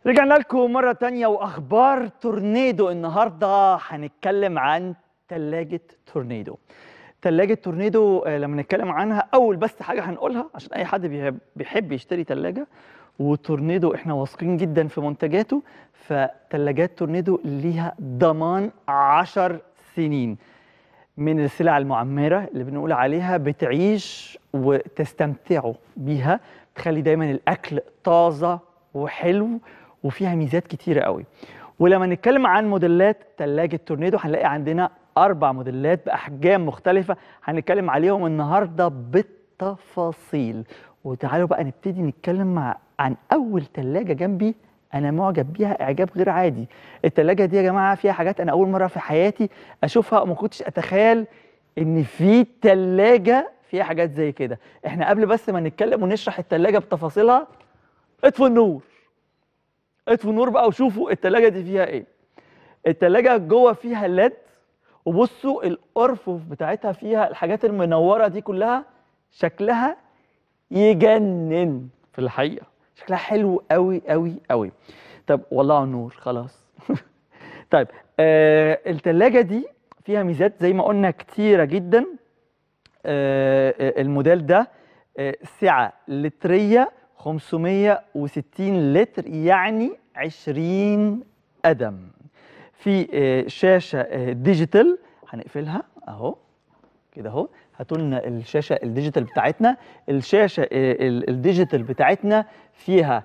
رجعنا لكم مرة تانية وأخبار تورنيدو النهاردة هنتكلم عن تلاجة تورنيدو تلاجة تورنيدو آه، لما نتكلم عنها أول بس حاجة هنقولها عشان أي حد بيحب, بيحب يشتري تلاجة وتورنيدو احنا واثقين جدا في منتجاته فتلاجات تورنيدو ليها ضمان عشر سنين من السلع المعمرة اللي بنقول عليها بتعيش وتستمتعوا بيها تخلي دايما الأكل طازة وحلو وفيها ميزات كتيرة قوي ولما نتكلم عن موديلات تلاجة تورنيدو هنلاقي عندنا أربع موديلات بأحجام مختلفة هنتكلم عليهم النهاردة بالتفاصيل وتعالوا بقى نبتدي نتكلم مع عن أول تلاجة جنبي أنا معجب بيها إعجاب غير عادي التلاجة دي يا جماعة فيها حاجات أنا أول مرة في حياتي أشوفها وما كنتش أتخيل إن في تلاجة فيها حاجات زي كده إحنا قبل بس ما نتكلم ونشرح التلاجة بتفاصيلها اطفوا النور اطفوا النور بقى وشوفوا التلاجة دي فيها ايه التلاجة جوه فيها ليد وبصوا الارفف بتاعتها فيها الحاجات المنورة دي كلها شكلها يجنن في الحقيقة شكلها حلو قوي قوي قوي طب ولعوا النور خلاص طيب آه التلاجة دي فيها ميزات زي ما قلنا كتيرة جدا آه آه، الموديل ده آه، سعة لترية 560 لتر يعني 20 قدم في آه، شاشة آه، ديجيتال هنقفلها اهو كده اهو هاتوا لنا الشاشة الديجيتال بتاعتنا الشاشة آه، ال- الديجيتال بتاعتنا فيها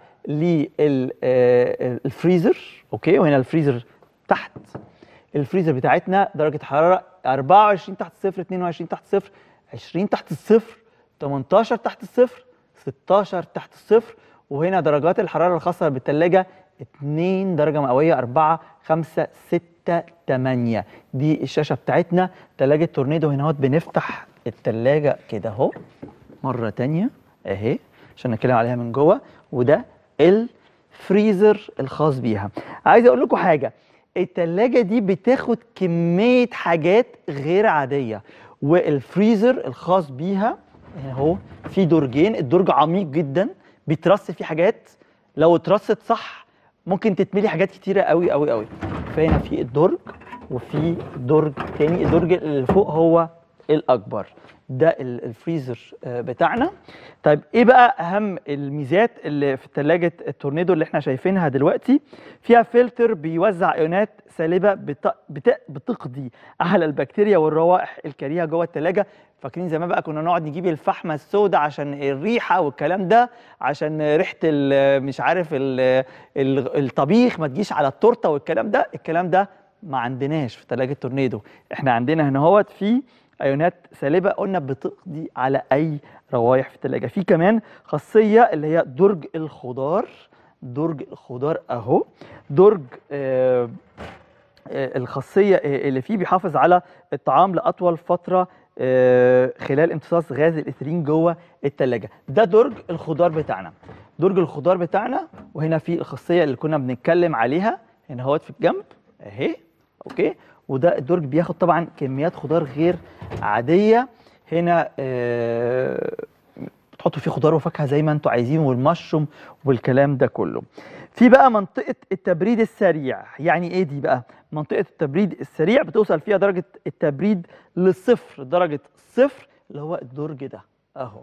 للفريزر اوكي وهنا الفريزر تحت الفريزر بتاعتنا درجة حرارة 24 تحت الصفر 22 تحت الصفر 20 تحت الصفر 18 تحت الصفر 16 تحت الصفر وهنا درجات الحرارة الخاصة بالثلاجة 2 درجة مئوية 4 5 6 8 دي الشاشة بتاعتنا ثلاجة تورنيدو هنا اهوت بنفتح الثلاجة كده اهو مرة تانية اهي عشان نتكلم عليها من جوه وده الفريزر الخاص بيها عايز اقول لكم حاجة التلاجة دي بتاخد كمية حاجات غير عادية والفريزر الخاص بيها اهو في درجين الدرج عميق جدا بيترص فيه حاجات لو اترصت صح ممكن تتملي حاجات كتيرة قوي قوي قوي فهنا في الدرج وفي درج تاني الدرج اللي فوق هو الاكبر ده ال- الفريزر آه، بتاعنا طيب ايه بقى اهم الميزات اللي في ثلاجه التورنيدو اللي احنا شايفينها دلوقتي فيها فلتر بيوزع ايونات سالبه بت... بت... بتقضي على البكتيريا والروائح الكريهه جوه الثلاجه فاكرين زمان بقى كنا نقعد نجيب الفحمه السوداء عشان الريحه والكلام ده عشان ريحه ال- مش عارف ال- ال- الطبيخ ما تجيش على التورته والكلام ده الكلام ده ما عندناش في ثلاجه تورنيدو احنا عندنا هنا هوت في ايونات سالبه قلنا بتقضي على اي روايح في الثلاجه في كمان خاصيه اللي هي درج الخضار درج الخضار اهو درج آه آه، الخاصيه آه، اللي فيه بيحافظ على الطعام لاطول فتره آه، خلال امتصاص غاز الاثرين جوه الثلاجه ده درج الخضار بتاعنا درج الخضار بتاعنا وهنا في الخاصيه اللي كنا بنتكلم عليها هنا اهوت في الجنب اهي اوكي وده الدرج بياخد طبعا كميات خضار غير عاديه هنا آه، بتحطوا فيه خضار وفاكهه زي ما انتوا عايزين والمشروم والكلام ده كله في بقى منطقه التبريد السريع يعني ايه دي بقى منطقه التبريد السريع بتوصل فيها درجه التبريد للصفر درجه صفر اللي هو الدرج ده اهو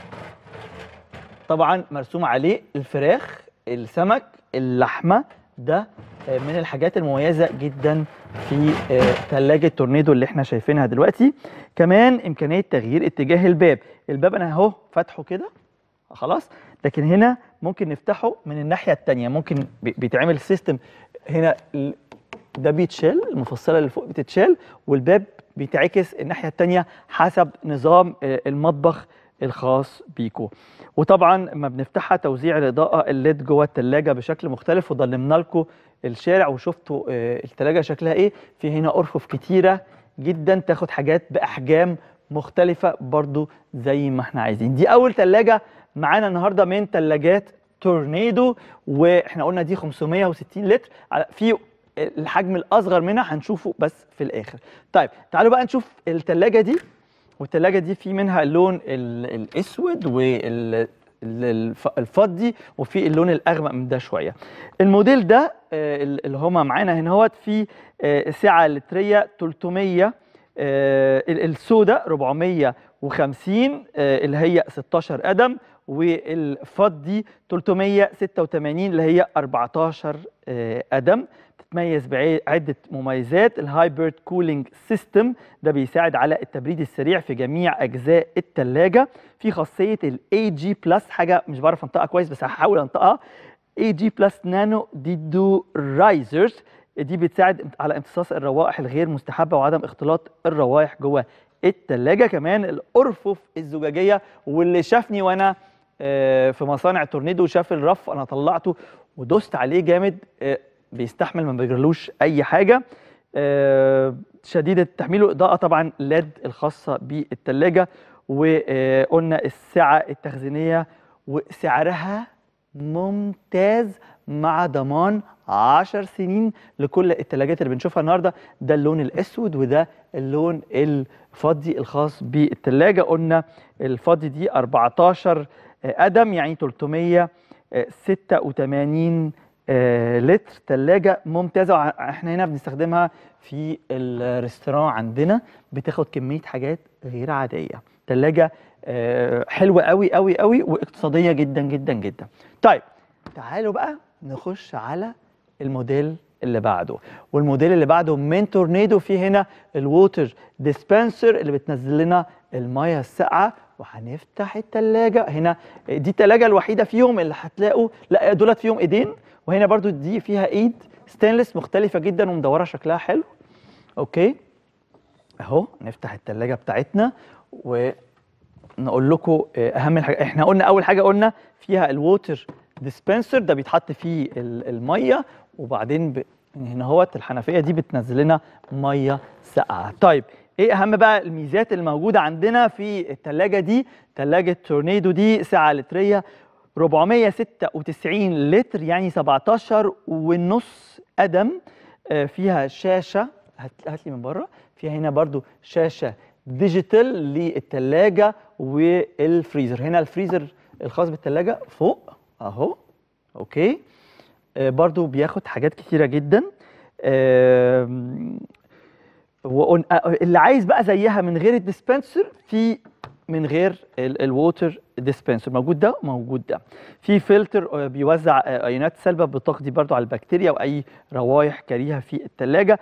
طبعا مرسوم عليه الفراخ السمك اللحمه ده آه، من الحاجات المميزه جدا في آه، ثلاجه تورنيدو اللي احنا شايفينها دلوقتي كمان امكانيه تغيير اتجاه الباب الباب انا اهو فاتحه كده خلاص لكن هنا ممكن نفتحه من الناحيه الثانيه ممكن بي- بيتعمل سيستم هنا ال- ده بيتشال المفصله اللي فوق بتتشال والباب بيتعكس الناحيه الثانيه حسب نظام آه، المطبخ الخاص بيكو وطبعا لما بنفتحها توزيع الاضاءه الليد جوه الثلاجه بشكل مختلف وضلمنا لكم الشارع وشفتوا آه، الثلاجه شكلها ايه في هنا ارفف كتيره جدا تاخد حاجات باحجام مختلفه برضو زي ما احنا عايزين دي اول ثلاجه معانا النهارده من ثلاجات تورنيدو واحنا قلنا دي 560 لتر على- في الحجم الاصغر منها هنشوفه بس في الاخر طيب تعالوا بقى نشوف الثلاجه دي والثلاجه دي في منها اللون ال- الاسود ال- الف- الفضي وفي اللون الاغمق من ده شويه الموديل ده آه، ال- اللي هما معانا هنا هوت في آه، سعه لتريه 300 آه، ال- السوداء 450 آه، اللي هي 16 قدم والفضي 386 اللي هي 14 آه، قدم تتميز بعدة مميزات الهايبرد كولينج سيستم ده بيساعد على التبريد السريع في جميع أجزاء التلاجة في خاصية ال AG بلس حاجة مش بعرف أنطقها كويس بس هحاول أنطقها AG بلس نانو ديدو رايزرز دي بتساعد على امتصاص الروائح الغير مستحبة وعدم اختلاط الروائح جوه التلاجة كمان الأرفف الزجاجية واللي شافني وأنا آه، في مصانع تورنيدو شاف الرف أنا طلعته ودوست عليه جامد آه، بيستحمل ما بيجرلوش أي حاجة آه، شديد التحميل وإضاءة طبعا ليد الخاصة بالتلاجة وقلنا السعة التخزينية وسعرها ممتاز مع ضمان 10 سنين لكل الثلاجات اللي بنشوفها النهارده ده اللون الاسود وده اللون الفضي الخاص بالثلاجه قلنا الفضي دي 14 قدم يعني 386 آه، لتر ثلاجه ممتازه وع- احنا هنا بنستخدمها في الريستوران عندنا بتاخد كميه حاجات غير عاديه ثلاجه حلوه قوي قوي قوي واقتصاديه جدا جدا جدا طيب تعالوا بقى نخش على الموديل اللي بعده والموديل اللي بعده من تورنيدو في هنا الووتر ديسبنسر اللي بتنزل لنا الميه الساقعه وهنفتح التلاجة هنا دي التلاجة الوحيدة فيهم اللي هتلاقوا لا دولت فيهم ايدين وهنا برضو دي فيها ايد ستانلس مختلفة جدا ومدورة شكلها حلو اوكي اهو نفتح التلاجة بتاعتنا ونقول لكم آه، اهم الحاجة احنا قلنا اول حاجة قلنا فيها الووتر ديسبنسر ده بيتحط فيه ال- المية وبعدين ب... من هنا اهوت الحنفية دي بتنزل لنا مية ساقعة طيب ايه اهم بقى الميزات الموجودة عندنا في التلاجة دي تلاجة تورنيدو دي سعة لترية 496 لتر يعني 17 ونص قدم آه، فيها شاشة هات هات لي من بره فيها هنا برضو شاشة ديجيتال للتلاجة والفريزر هنا الفريزر الخاص بالتلاجة فوق اهو اوكي آه، برضو بياخد حاجات كتيرة جدا آم، وقن- آه، اللي عايز بقى زيها من غير الديسبنسر في من غير الووتر ديسبنسر موجود ده موجود ده في فلتر آه، بيوزع آه، ايونات سلبة بتقضي برضو على البكتيريا واي روايح كريهة في التلاجة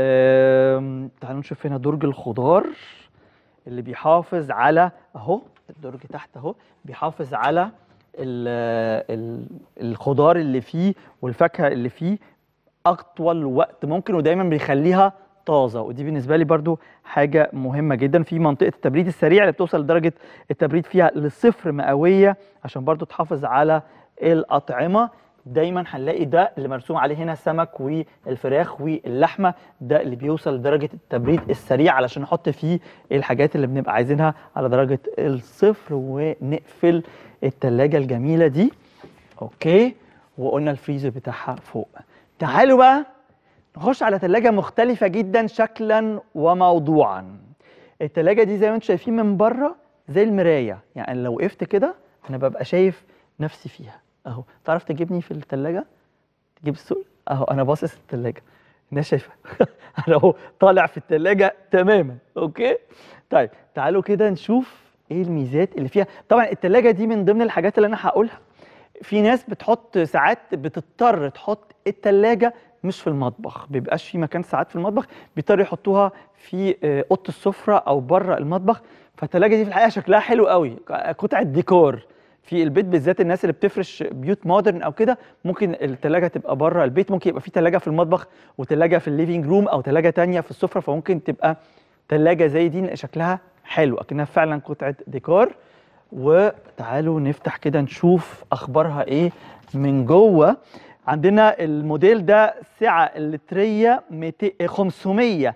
آم، تعالوا نشوف هنا درج الخضار اللي بيحافظ على اهو الدرج تحت اهو بيحافظ على ال ال الخضار اللي فيه والفاكهه اللي فيه اطول وقت ممكن ودايما بيخليها طازه ودي بالنسبه لي برضو حاجه مهمه جدا في منطقه التبريد السريع اللي بتوصل لدرجه التبريد فيها لصفر مئويه عشان برضو تحافظ على الاطعمه دايما هنلاقي ده اللي مرسوم عليه هنا السمك والفراخ واللحمه ده اللي بيوصل لدرجه التبريد السريع علشان نحط فيه الحاجات اللي بنبقى عايزينها على درجه الصفر ونقفل التلاجة الجميله دي اوكي وقلنا الفريزر بتاعها فوق تعالوا بقى نخش على تلاجة مختلفة جدا شكلا وموضوعا التلاجة دي زي ما انتم شايفين من بره زي المراية يعني لو وقفت كده انا ببقى شايف نفسي فيها اهو تعرف تجيبني في التلاجة تجيب السوق اهو انا باصص التلاجة الناس شايفة انا اهو طالع في التلاجة تماما اوكي طيب تعالوا كده نشوف ايه الميزات اللي فيها طبعا التلاجة دي من ضمن الحاجات اللي انا هقولها في ناس بتحط ساعات بتضطر تحط التلاجة مش في المطبخ بيبقاش في مكان ساعات في المطبخ بيضطروا يحطوها في آه، اوضه السفره او بره المطبخ فالتلاجة دي في الحقيقه شكلها حلو قوي قطعه ديكور في البيت بالذات الناس اللي بتفرش بيوت مودرن او كده ممكن التلاجة تبقى بره البيت ممكن يبقى في تلاجة في المطبخ وتلاجة في الليفينج روم او تلاجة تانية في السفره فممكن تبقى تلاجة زي دي شكلها حلو اكنها فعلا قطعه ديكور وتعالوا نفتح كده نشوف اخبارها ايه من جوه عندنا الموديل ده سعه اللتريه 200 500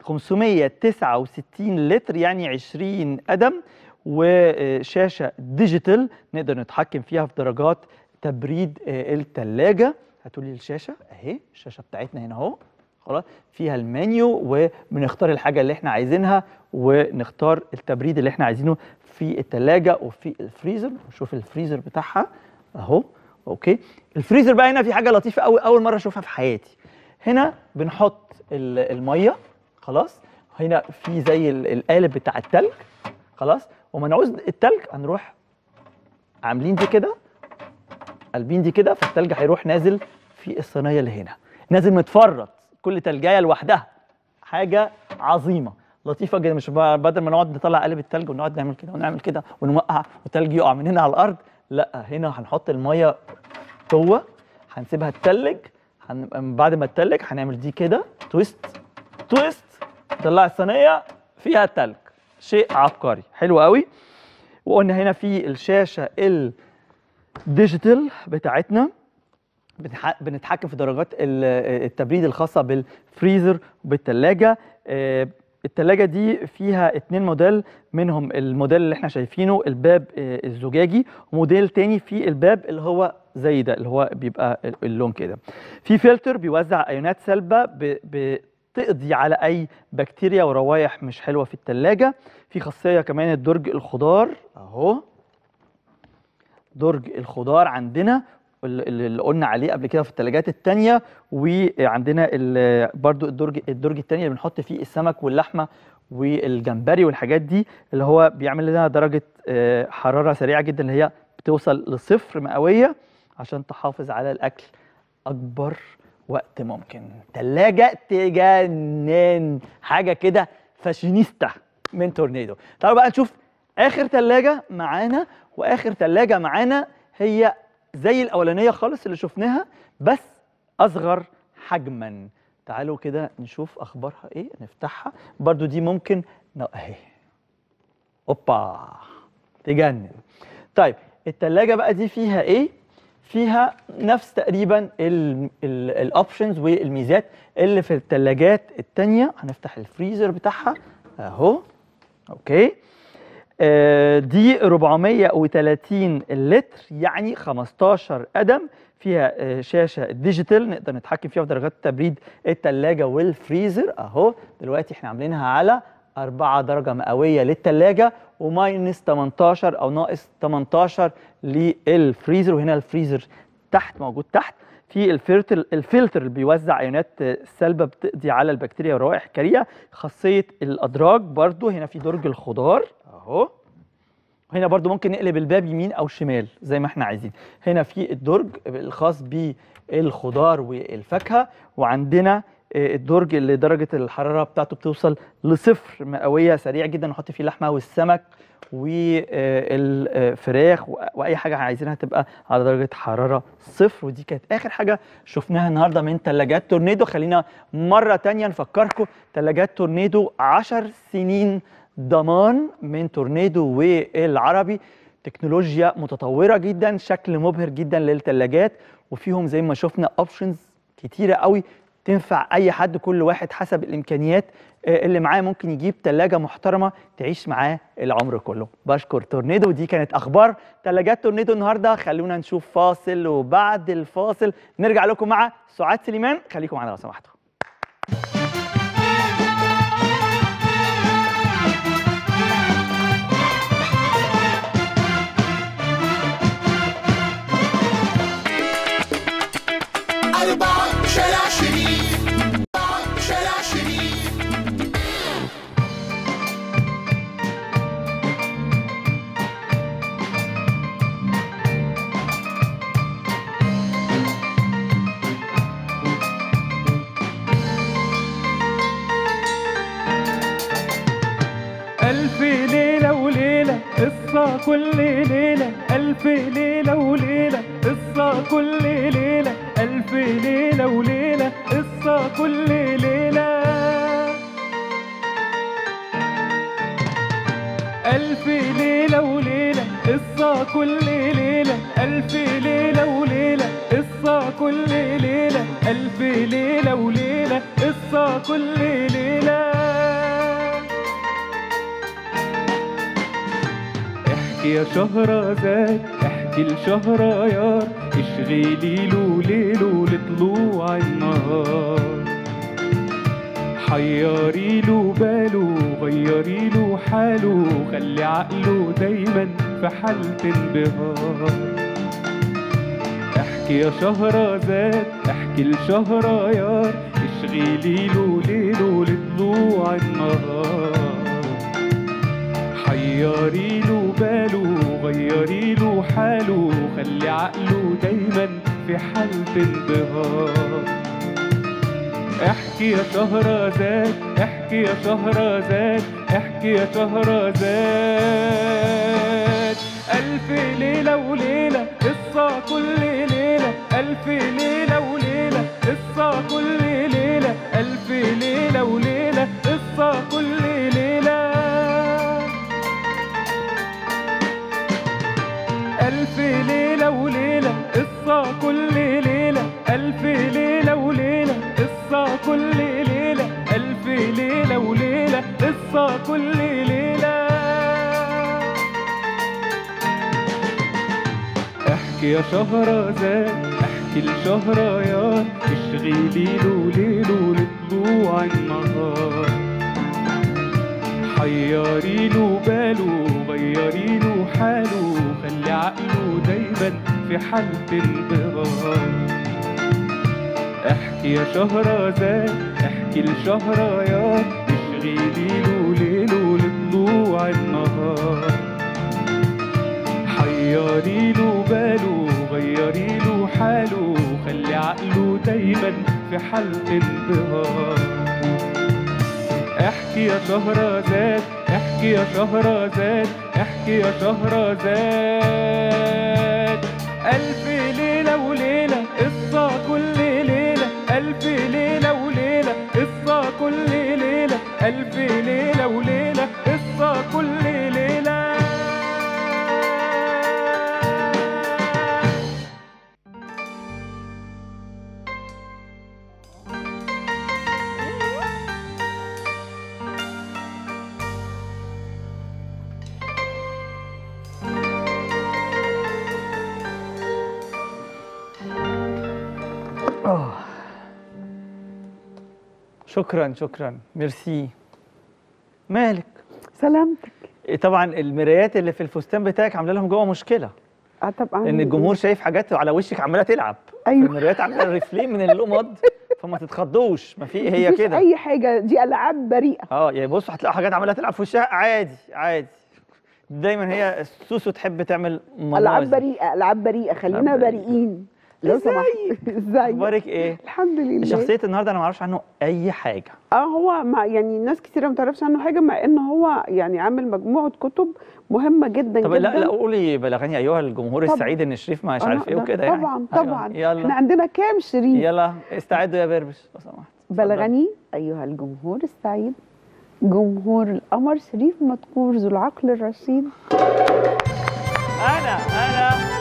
569 لتر يعني 20 قدم وشاشه ديجيتال نقدر نتحكم فيها في درجات تبريد الثلاجه هاتوا لي الشاشه اهي الشاشه بتاعتنا هنا اهو خلاص فيها المنيو وبنختار الحاجه اللي احنا عايزينها ونختار التبريد اللي احنا عايزينه في التلاجة وفي الفريزر نشوف الفريزر بتاعها اهو اوكي الفريزر بقى هنا في حاجه لطيفه قوي اول مره اشوفها في حياتي هنا بنحط ال- الميه خلاص هنا في زي ال- القالب بتاع التلج خلاص وما نعوز التلج هنروح عاملين دي كده قلبين دي كده فالتلج هيروح نازل في الصينيه اللي هنا نازل متفرط كل تلجايه لوحدها حاجه عظيمه لطيفه جدا مش بقى بدل ما نقعد نطلع قالب التلج ونقعد نعمل كده ونعمل كده ونوقع والتلج يقع من هنا على الارض لا هنا هنحط الميه جوه هنسيبها تتلج هن... بعد ما تتلج هنعمل دي كده تويست تويست نطلع الصينيه فيها التلج شيء عبقري حلو قوي وقلنا هنا في الشاشه الديجيتال بتاعتنا بنتح- بنتحكم في درجات ال- التبريد الخاصه بالفريزر وبالثلاجه الثلاجه دي فيها اتنين موديل منهم الموديل اللي احنا شايفينه الباب آه، الزجاجي وموديل تاني في الباب اللي هو زي ده اللي هو بيبقى ال- اللون كده في فلتر بيوزع ايونات سلبه ب- بتقضي على اي بكتيريا وروايح مش حلوه في الثلاجه في خاصيه كمان الدرج الخضار اهو درج الخضار عندنا اللي اللي قلنا عليه قبل كده في الثلاجات التانية وعندنا ال- برضو الدرج الدرج التاني اللي بنحط فيه السمك واللحمة والجمبري والحاجات دي اللي هو بيعمل لنا درجة آه، حرارة سريعة جدا اللي هي بتوصل لصفر مئوية عشان تحافظ على الأكل أكبر وقت ممكن تلاجة تجنن حاجة كده فاشينيستا من تورنيدو تعالوا بقى نشوف آخر تلاجة معانا وآخر تلاجة معانا هي زي الأولانية خالص اللي شفناها بس أصغر حجما تعالوا كده نشوف أخبارها إيه نفتحها برضو دي ممكن ن- أهي أوبا تجنن طيب التلاجة بقى دي فيها إيه؟ فيها نفس تقريبا الاوبشنز والميزات اللي في الثلاجات التانية هنفتح الفريزر بتاعها اهو اوكي آه، دي 430 لتر يعني 15 قدم فيها آه، شاشة ديجيتال نقدر نتحكم فيها في درجات تبريد التلاجة والفريزر اهو دلوقتي احنا عاملينها على 4 درجة مئوية للتلاجة وماينس 18 او ناقص 18 للفريزر وهنا الفريزر تحت موجود تحت في الفلتر الفلتر اللي بيوزع ايونات سلبة بتقضي على البكتيريا والروائح الكريهة خاصية الادراج برضو هنا في درج الخضار اهو هنا برضو ممكن نقلب الباب يمين او شمال زي ما احنا عايزين هنا في الدرج الخاص بالخضار والفاكهه وعندنا آه، الدرج اللي درجه الحراره بتاعته بتوصل لصفر مئويه سريع جدا نحط فيه اللحمه والسمك والفراخ واي حاجه عايزينها تبقى على درجه حراره صفر ودي كانت اخر حاجه شفناها النهارده من ثلاجات تورنيدو خلينا مره تانية نفكركم ثلاجات تورنيدو 10 سنين ضمان من تورنيدو والعربي تكنولوجيا متطوره جدا شكل مبهر جدا للثلاجات وفيهم زي ما شفنا اوبشنز كتيره قوي تنفع اي حد كل واحد حسب الامكانيات آه، اللي معاه ممكن يجيب ثلاجه محترمه تعيش معاه العمر كله بشكر تورنيدو دي كانت اخبار ثلاجات تورنيدو النهارده خلونا نشوف فاصل وبعد الفاصل نرجع لكم مع سعاد سليمان خليكم معانا لو سمحتوا أربعة شارع شريف أربعة شارع شريف ألف ليلة وليلة قصة كل ليلة ألف ليلة وليلة قصة كل ليلة ألف ليلة وليلة قصة كل ليلة ألف ليلة وليلة قصة كل ليلة ألف ليلة وليلة قصة كل ليلة ألف ليلة وليلة قصة كل ليلة احكي يا شهرزاد احكي لشهريار اشغلي له ليله لطلوع النهار حيري له باله غيري له حاله خلي عقله دايما في حالة انبهار احكي يا شهرزاد احكي لشهريار اشغلي له ليله لطلوع النهار حيري له باله غيري له حاله خلي عقله دايما في حالة انبهار احكي يا شهرزاد احكي يا شهرزاد احكي يا شهرزاد ألف ليلة وليلة قصة كل ليلة ألف ليلة وليلة قصة كل ليلة ألف ليلة وليلة قصة كل ليلة ألف ليلة وليلة قصة كل ليلة ألف ليلة وليلة قصة كل ليلة ألف ليلة وليلة قصة كل ليلة احكي يا شهرزاد احكي لشهريار اشغلي له ليله لطلوع النهار حيري له باله غيري له حاله خلي عقله دايما في حالة انبهار احكي يا شهرزاد احكي لشهريار اشغلي له ليله لطلوع النهار حيري له باله غيري له حاله خلي عقله دايما في حالة انبهار احكي يا شهرزاد احكي يا شهرزاد احكي يا شهرزاد ألف ليلة وليلة قصة كل ليلة ألف ليلة وليلة قصة كل ليلة ألف ليلة وليلة قصة كل ليلة آه. شكرا شكرا ميرسي مالك سلامتك إيه طبعا المرايات اللي في الفستان بتاعك عامله لهم جوه مشكله اه طبعا لان الجمهور شايف حاجات على وشك عماله تلعب أيوة. المرايات عامله ريفليه من اللمض فما تتخضوش ما في هي مفيش كده اي حاجه دي العاب بريئه اه يعني بصوا هتلاقوا حاجات عماله تلعب في وشها عادي عادي دايما هي سوسو تحب تعمل العاب مناظر بريئه العاب بريئه خلينا ألعاب بريئة. بريئين لو سمحت ازاي اخبارك ايه الحمد لله شخصيه النهارده انا ما اعرفش عنه اي حاجه اه هو مع يعني ناس كتيره ما تعرفش عنه حاجه مع ان هو يعني عامل مجموعه كتب مهمه جدا طب جدا لا لا قولي بلغني ايها الجمهور طبعا. السعيد ان شريف مش أنا عارف ايه أقدر. وكده يعني طبعا أيوة. طبعا احنا يلا عندنا كام شريف يلا استعدوا يا بربش لو سمحت بلغني ايها الجمهور السعيد جمهور القمر شريف مذكور ذو العقل الرشيد انا انا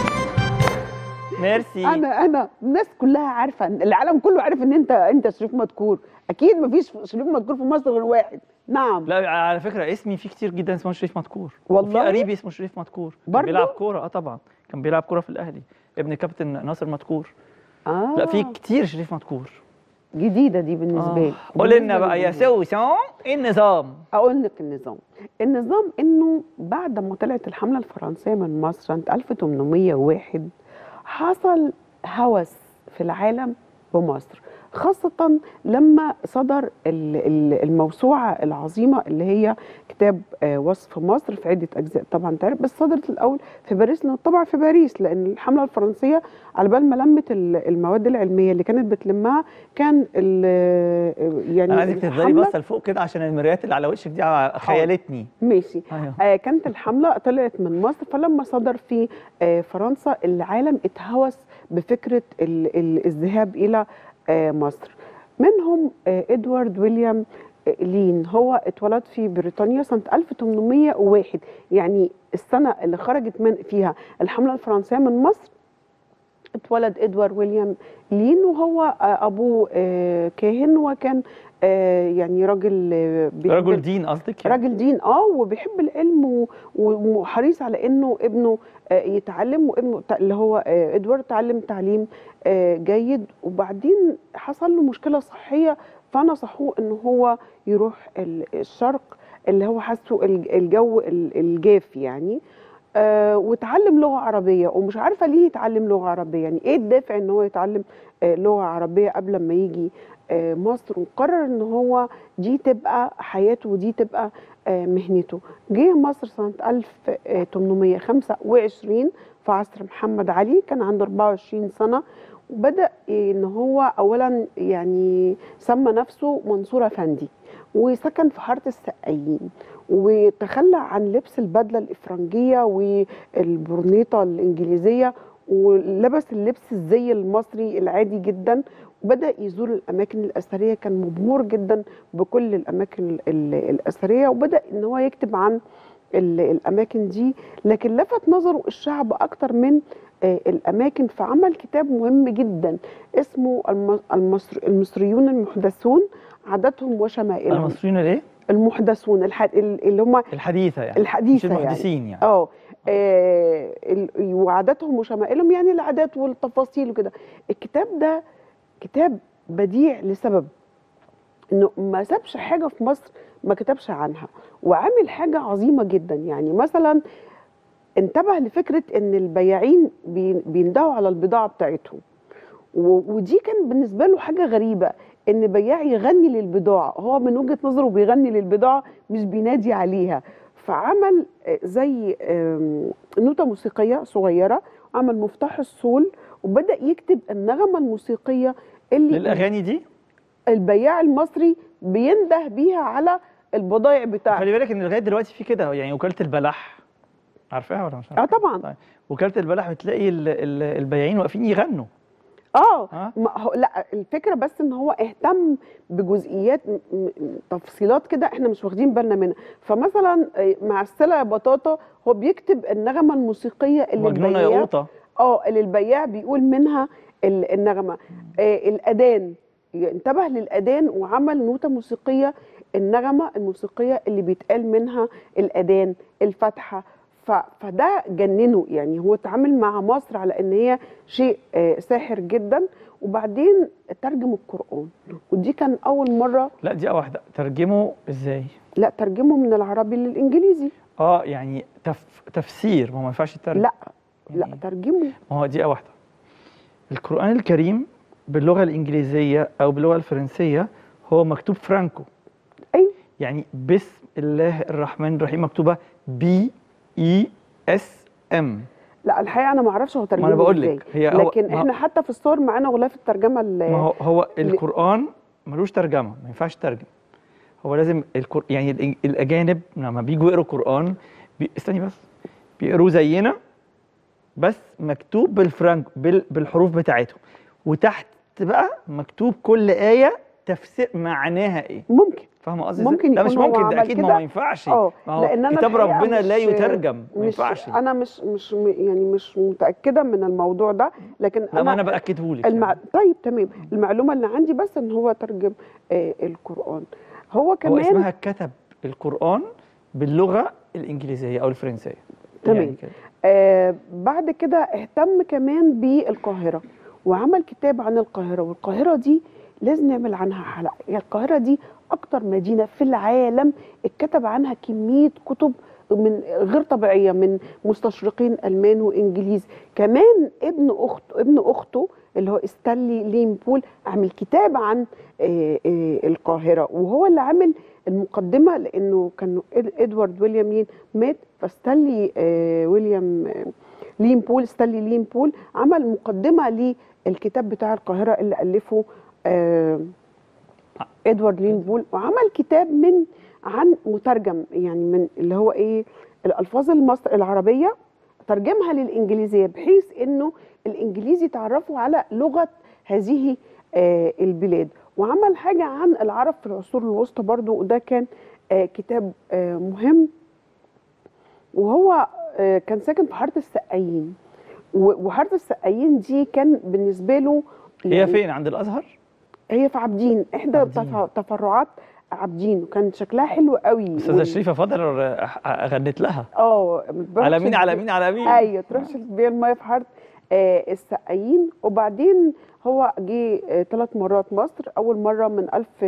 ميرسي انا انا الناس كلها عارفه إن- العالم كله عارف ان انت انت شريف مذكور اكيد مفيش شريف مذكور في مصر غير واحد نعم لا على فكره اسمي فيه كتير جدا اسمه شريف مدكور والله؟ في قريبي اسمه شريف مدكور كان برضه؟ بيلعب كوره اه طبعا كان بيلعب كوره في الاهلي ابن كابتن ناصر مدكور اه لا في كتير شريف مدكور جديده دي بالنسبه لي قول لنا بالنسبة بقى يا للجمهور. سوسو ايه النظام اقول لك النظام النظام انه بعد ما طلعت الحمله الفرنسيه من مصر سنه 1801 حصل هوس في العالم بمصر خاصة لما صدر ال- ال- الموسوعة العظيمة اللي هي كتاب آه، وصف مصر في عدة أجزاء طبعا تعرف بس صدرت الأول في باريس لأنه طبعا في باريس لأن الحملة الفرنسية على بال ما لمت ال- المواد العلمية اللي كانت بتلمها كان ال- يعني انا عايزك تفضلي الحملة- باصه لفوق كده عشان المرايات اللي على وشك دي خيالتني ماشي ايوه آه كانت الحملة طلعت من مصر فلما صدر في آه فرنسا العالم اتهوس بفكرة ال ال الذهاب إلى آه مصر منهم آه إدوارد ويليام آه، لين هو اتولد في بريطانيا سنة 1801 يعني السنة اللي خرجت من فيها الحملة الفرنسية من مصر اتولد ادوارد ويليام لين وهو آه، ابوه آه، كاهن وكان آه، يعني راجل آه، بيحب رجل دين قصدك يعني؟ راجل دين اه وبيحب العلم و- و- وحريص على انه ابنه آه، يتعلم وابنه ت- اللي هو آه، ادوارد تعلم تعليم آه، جيد وبعدين حصل له مشكله صحيه فنصحوه ان هو يروح ال- الشرق اللي هو حاسه الج- الجو ال- الجاف يعني آه وتعلم لغه عربيه ومش عارفه ليه يتعلم لغه عربيه يعني ايه الدافع ان هو يتعلم آه لغه عربيه قبل ما يجي آه مصر وقرر ان هو دي تبقى حياته ودي تبقى آه مهنته جه مصر سنه 1825 في عصر محمد علي كان عنده 24 سنه وبدا ان هو اولا يعني سمى نفسه منصور افندي وسكن في حاره السقايين وتخلى عن لبس البدله الافرنجيه والبرنيطه الانجليزيه ولبس اللبس الزي المصري العادي جدا وبدا يزور الاماكن الاثريه كان مبهور جدا بكل الاماكن ال- ال- الاثريه وبدا ان هو يكتب عن ال- الاماكن دي لكن لفت نظره الشعب اكتر من آه، الاماكن فعمل كتاب مهم جدا اسمه الم- المصر المصريون المحدثون عاداتهم وشمائلهم المصريين الايه؟ المحدثون الح... ال- اللي هم الحديثه يعني الحديثة مش يعني. المحدثين يعني, اه آه، ال- وعاداتهم وشمائلهم يعني العادات والتفاصيل وكده الكتاب ده كتاب بديع لسبب انه ما سابش حاجه في مصر ما كتبش عنها وعامل حاجه عظيمه جدا يعني مثلا انتبه لفكره ان البياعين بي- بيندهوا على البضاعه بتاعتهم و- ودي كان بالنسبه له حاجه غريبه ان بياع يغني للبضاعه هو من وجهه نظره بيغني للبضاعه مش بينادي عليها فعمل آه، زي آم، نوتة موسيقية صغيرة عمل مفتاح الصول وبدأ يكتب النغمة الموسيقية اللي للاغاني دي البياع المصري بينده بيها على البضائع بتاعته خلي بالك ان لغايه دلوقتي في كده يعني وكاله البلح عارفاها ولا مش اه عارفاها؟ طبعا طيب وكاله البلح بتلاقي ال- ال- البياعين واقفين يغنوا اه آه. ما هو لا الفكره بس ان هو اهتم بجزئيات م- م- تفصيلات كده احنا مش واخدين بالنا منها فمثلا آه، مع السلة يا بطاطا هو بيكتب النغمه الموسيقيه اللي مجنونه البياع ياقوطه اه اللي البياع بيقول منها ال- النغمه آه الاذان انتبه للاذان وعمل نوته موسيقيه النغمه الموسيقيه اللي بيتقال منها الاذان الفاتحه ف- فده جننه يعني هو اتعامل مع مصر على ان هي شيء آه، ساحر جدا وبعدين ترجم القران ودي كان اول مره لا دي واحده ترجمه ازاي لا ترجمه من العربي للانجليزي اه يعني تف... تفسير ما هو ما ينفعش يترجم لا لا يعني ترجمه ما هو دي واحده القران الكريم باللغه الانجليزيه او باللغه الفرنسيه هو مكتوب فرانكو ايوه يعني بسم الله الرحمن الرحيم مكتوبه بي اي اس ام لا الحقيقه انا ما اعرفش هو ترجمه ما انا بقول إزاي. لك هي هو لكن ما- احنا حتى في الصور معانا غلاف الترجمه ال- ما هو هو القرآن ملوش ترجمة ما ينفعش ترجم هو لازم الكر... يعني الإج- الأجانب لما بيجوا يقروا القرآن بي... استني بس بيقروه زينا بس مكتوب بالفرنك بال... بالحروف بتاعتهم وتحت بقى مكتوب كل آية تفسير معناها إيه ممكن فاهمة قصدي إزاي؟ ممكن لا مش يكون هو ممكن ده عمل أكيد ما كده. هو ما ينفعش اه ما هو لان انا كتاب الحقيقة ربنا لا مش- يترجم ما مش ينفعش انا مش مش م- يعني مش متاكده من الموضوع ده لكن لا ما أنا بأكده لك المع... يعني. طيب تمام المعلومه اللي عندي بس ان هو ترجم آه القران هو هو كمان اسمها كتب القرآن باللغة الإنجليزية أو الفرنسية تمام. يعني كده. آه بعد كده اهتم كمان بالقاهرة وعمل كتاب عن القاهرة والقاهرة دي لازم نعمل عنها حلقة هي القاهرة دي أكتر مدينة في العالم اتكتب عنها كمية كتب من غير طبيعية من مستشرقين ألمان وإنجليز كمان ابن أخته ابن أخته اللي هو ستانلي ليمبول عامل كتاب عن آه، آه، القاهرة وهو اللي عامل المقدمة لأنه كان إد- إدوارد ويليام لين مات فستانلي آه، ويليام آه، لين بول ستانلي لين بول عمل مقدمة للكتاب بتاع القاهرة اللي ألفه آه، إدوارد لين بول وعمل كتاب من عن مترجم يعني من اللي هو إيه الألفاظ المصر العربية ترجمها للإنجليزية بحيث إنه الإنجليزي تعرفوا على لغة هذه آه، البلاد وعمل حاجة عن العرب في العصور الوسطى برضو وده كان آه، كتاب آه، مهم وهو آه، كان ساكن في حاره السقايين و- وحاره السقايين دي كان بالنسبه له هي يعني فين عند الأزهر؟ هي في عابدين احدى عابدين. تف- تفرعات عابدين وكان شكلها حلو قوي أستاذة وال- شريفة فضل أغنت لها اه ما تروحش على مين على تبيع- مين على مين؟ ايوه تروحش تبيع الميه في حاره آه، السقايين وبعدين هو جه ثلاث مرات مصر اول مره من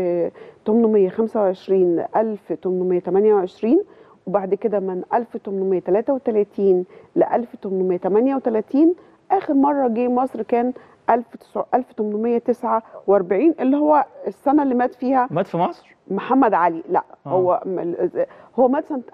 1825 1828 وبعد كده من 1833 ل 1838 اخر مره جه مصر كان 1849 اللي هو السنه اللي مات فيها مات في مصر محمد علي لا آه. هو هو مات سنه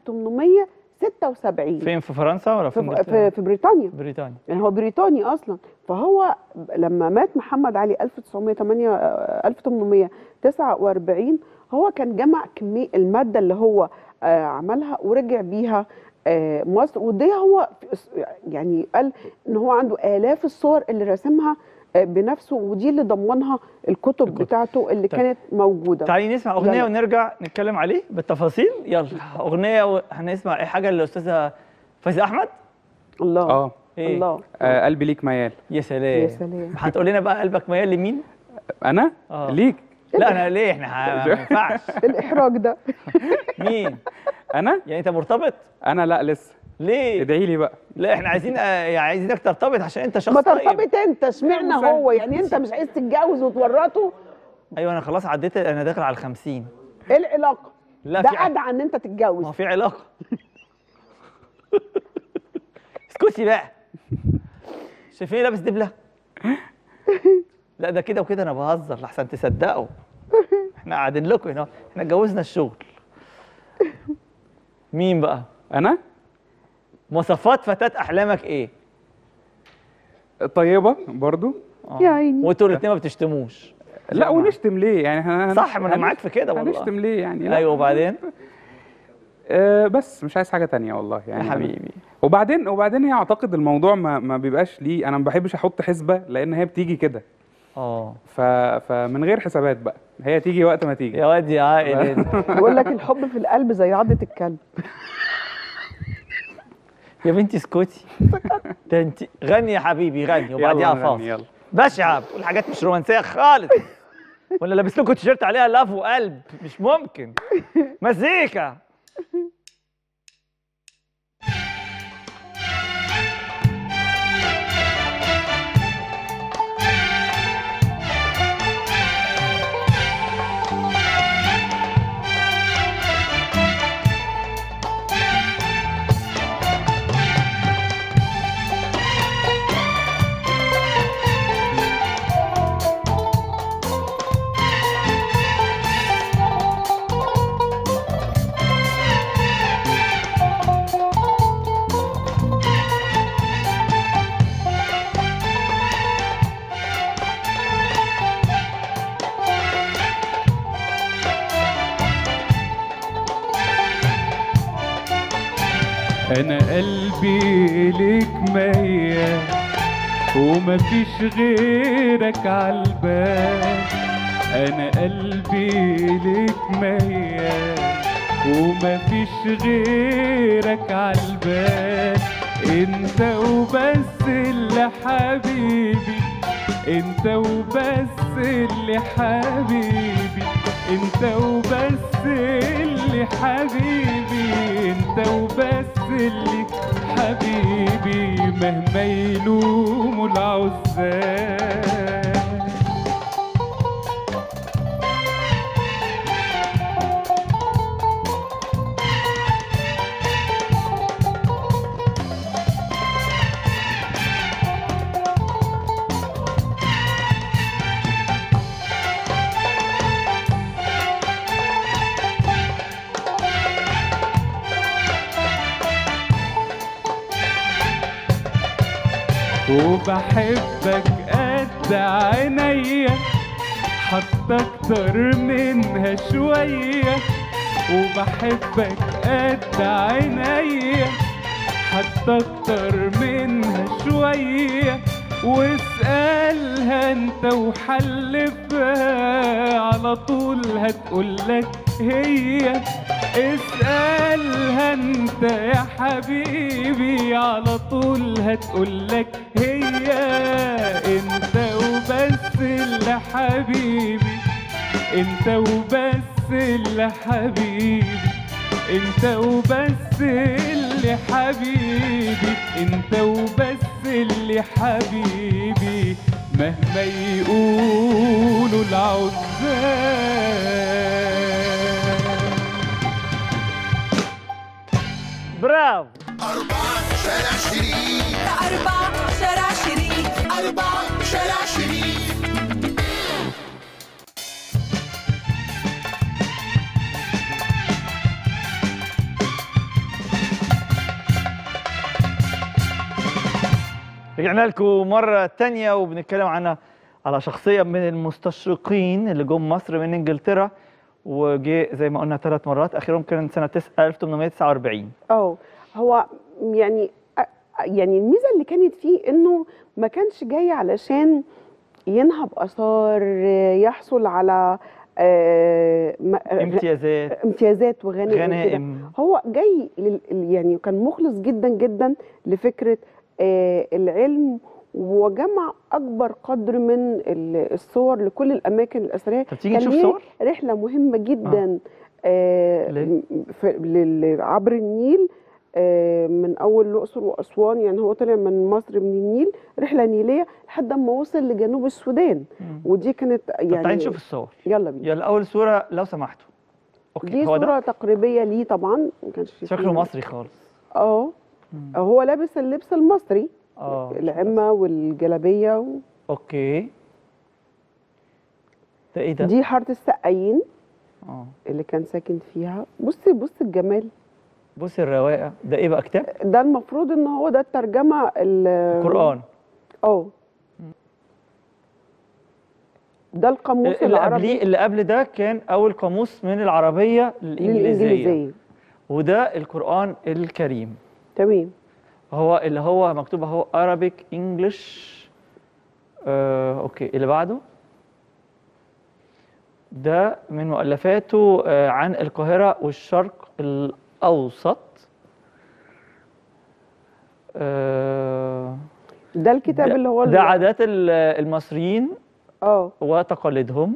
1876 فين في فرنسا ولا في في, انجلترا؟ في, في بريطانيا بريطانيا يعني هو بريطاني اصلا فهو لما مات محمد علي 1908 آه، 1849 هو كان جمع كميه الماده اللي هو آه، عملها ورجع بيها آه، مصر وده هو يعني قال ان هو عنده الاف الصور اللي رسمها آه، بنفسه ودي اللي ضمنها الكتب الكتب. بتاعته اللي طيب. كانت موجوده تعالي نسمع اغنيه يلا. ونرجع نتكلم عليه بالتفاصيل يلا اغنيه و... هنسمع اي حاجه للاستاذه فايزه احمد الله اه ايه الله آه، قلبي ليك ميال يا سلام يا سلام. هتقول لنا بقى قلبك ميال لمين انا آه. ليك لا انا ليه احنا ه- ما ينفعش الاحراج ده مين انا يعني انت مرتبط انا لا لسه ليه ادعي لي بقى لا احنا عايزين آه، يعني عايزينك ترتبط عشان انت شخص ما طيب ترتبط انت اشمعنى هو يعني انت مش عايز تتجوز وتورطه ايوه انا خلاص عديت انا داخل على الخمسين ايه العلاقه لا ده في ع- ادعى ان انت ما تتجوز هو في علاقه اسكتي بقى شايفين لابس دبله لا ده كده وكده انا بهزر لحسن تصدقوا احنا قاعدين لكم هنا احنا اتجوزنا الشغل مين بقى انا مواصفات فتاة احلامك ايه طيبه برضو آه. يا عيني. وانتوا الاثنين ما بتشتموش لا ونشتم ليه يعني هن- صح ما انا هن- معاك في كده والله هنشتم ليه يعني لا. ايوه وبعدين آه بس مش عايز حاجه تانية والله يا يعني حبيبي وبعدين وبعدين هي اعتقد الموضوع ما, ما بيبقاش ليه انا ما بحبش احط حسبه لان هي بتيجي كده اه ف... فمن غير حسابات بقى هي تيجي وقت ما تيجي يا واد يا عائل انت. بيقول لك الحب في القلب زي عضة الكلب يا بنتي اسكتي ده انت غني يا حبيبي غني وبعديها يلا نغني، فاصل يلا بشعة بتقول حاجات مش رومانسيه خالص ولا لابس لكم تيشيرت عليها لاف وقلب مش ممكن مزيكا انا قلبي ليك ميال ومفيش غيرك عالبال انا قلبي ليك ميال ومفيش غيرك عالبال انت وبس اللي حبيبي انت وبس اللي حبيبي انت وبس اللي حبيبي انت وبس اللي حبيبي مهما يلوموا العزال وبحبك قد عينيا حتى اكتر منها شوية وبحبك قد عينيا حتى اكتر منها شوية واسألها انت وحلفها على طول هتقولك هي اسألها انت يا حبيبي على طول هتقولك هي انت وبس اللي حبيبي انت وبس اللي حبيبي انت وبس اللي حبيبي انت وبس اللي حبيبي مهما يقولوا العزاب برافو أربعة شارع شريف أربعة شارع شريف أربعة شارع شريف رجعنا لكم مرة تانية وبنتكلم عنها على شخصية من المستشرقين اللي جم مصر من انجلترا وجه زي ما قلنا ثلاث مرات اخرهم كان سنة تس- 1849 اه هو يعني أ- يعني الميزه اللي كانت فيه انه ما كانش جاي علشان ينهب اثار يحصل على آه، م- امتيازات امتيازات وغنائم وكده. غنائم هو جاي لل... يعني كان مخلص جدا جدا لفكره آه العلم وجمع اكبر قدر من ال- الصور لكل الاماكن الاثريه طب تيجي كان نشوف ليه صور رحله مهمه جدا آه ليه؟ في لل- عبر النيل آه من اول الاقصر واسوان يعني هو طلع من مصر من النيل رحله نيليه لحد ما وصل لجنوب السودان مم. ودي كانت طب تعالي يعني نشوف الصور يلا بينا يلا اول صورة لو سمحتوا اوكي دي هو ده صوره تقريبيه ليه طبعا ما كانش فيه شكله مصري خالص اه مم. هو لابس اللبس المصري اه العمه والجلابيه و... اوكي ده ايه ده؟ دي حاره السقايين اه اللي كان ساكن فيها بصي بصي الجمال بصي الرواقة ده ايه بقى كتاب؟ ده المفروض ان هو ده الترجمه ال- قرآن اه ده القاموس اللي العربي قبليه اللي قبل ده كان اول قاموس من العربية للإنجليزية للانجليزيه وده القرآن الكريم تمام هو اللي هو مكتوب اهو Arabic English آه، اوكي اللي بعده ده من مؤلفاته آه، عن القاهرة والشرق الأوسط آه، ده الكتاب اللي هو ال- ده عادات ال- المصريين اه وتقاليدهم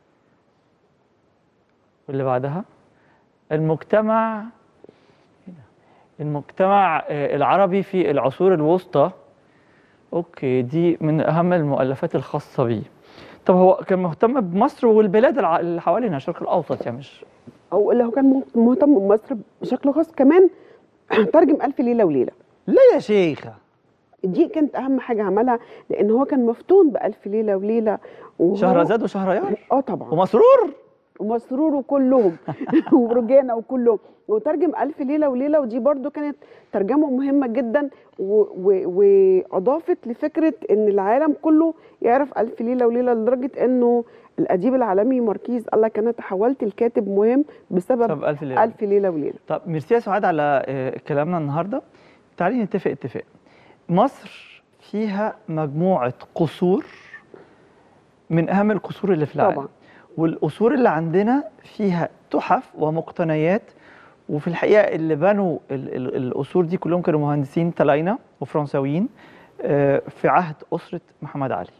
واللي بعدها المجتمع هنا. المجتمع آه، العربي في العصور الوسطى اوكي دي من اهم المؤلفات الخاصه بيه طب هو كان مهتم بمصر والبلاد الع- اللي حوالينا الشرق الاوسط يعني مش او اللي هو كان مهتم بمصر بشكل خاص كمان ترجم الف ليله وليله لا يا شيخه دي كانت اهم حاجه عملها لان هو كان مفتون بالف ليله وليله وهو- شهرزاد وشهريار اه طبعا ومسرور ومسرور وكلهم ورجانا وكلهم وترجم ألف ليلة وليلة ودي برضو كانت ترجمة مهمة جدا و- و- وأضافت لفكرة إن العالم كله يعرف ألف ليلة وليلة لدرجة إنه الأديب العالمي ماركيز قال لك أنا تحولت لكاتب مهم بسبب طب ألف ليلة ألف ليلة وليلة طب ميرسي يا سعاد على آه، كلامنا النهارده تعالي نتفق اتفاق مصر فيها مجموعة قصور من أهم القصور اللي في العالم طبعا والقصور اللي عندنا فيها تحف ومقتنيات وفي الحقيقة اللي بنوا ال- ال- القصور دي كلهم كانوا مهندسين طلاينة وفرنساويين آه، في عهد أسرة محمد علي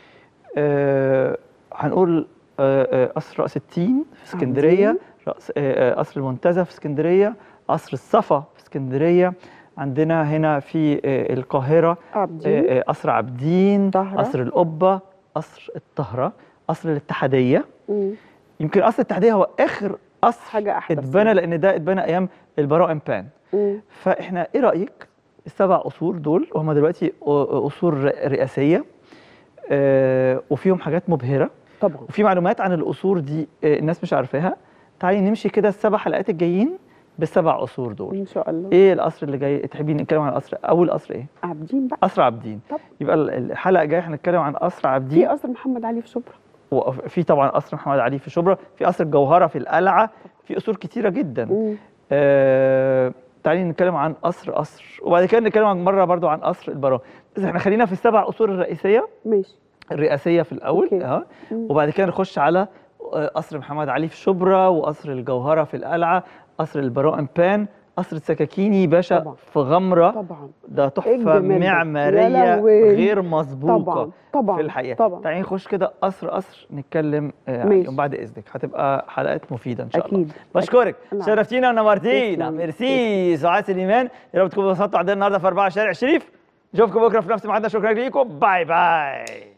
آه، هنقول آه، آه، قصر رأس التين في اسكندرية عظيم. رأس آه، آه، قصر المنتزه في اسكندرية قصر الصفا في اسكندرية عندنا هنا في آه، القاهرة عبدين آه، آه، قصر عابدين طهرة. قصر القبة قصر الطهرة قصر الاتحادية مم. يمكن قصر الاتحادية هو آخر قصر حاجة أحدث اتبنى لأن ده اتبنى أيام البراء بان مم. فإحنا إيه رأيك السبع قصور دول وهم دلوقتي قصور رئاسية آه، وفيهم حاجات مبهرة طبعا وفي معلومات عن القصور دي آه، الناس مش عارفاها تعالي نمشي كده السبع حلقات الجايين بالسبع قصور دول إن شاء الله ايه القصر اللي جاي تحبين نتكلم عن القصر اول قصر ايه عابدين بقى قصر عابدين طب. يبقى ال- الحلقه الجايه هنتكلم عن قصر في عابدين قصر محمد علي في شبرا وفي طبعا قصر محمد علي في شبرا في قصر الجوهره في القلعه في قصور كتيره جدا مم. آه تعالي نتكلم عن قصر قصر وبعد كده نتكلم عن مره برضو عن قصر البراء بس احنا خلينا في السبع قصور الرئيسيه ماشي الرئاسيه في الاول أوكي. اه مم. وبعد كده نخش على آه، قصر محمد علي في شبرا وقصر الجوهره في القلعه قصر البراء بان قصر السكاكيني باشا طبعا. في غمره طبعا ده إيه تحفه الجمال ده؟ يا معماريه لهوي. غير مسبوقه طبعا طبعا في الحقيقه طبعا تعالي نخش كده قصر قصر نتكلم آه ماشي. عليهم بعد اذنك هتبقى حلقات مفيده ان شاء الله اكيد بشكرك نعم. شرفتينا ونورتينا تسلم. ميرسي سعاد سليمان يا رب تكونوا انبسطتوا عندنا النهارده في 4 شارع شريف نشوفكم بكره في نفس ميعادنا شكرا ليكم باي باي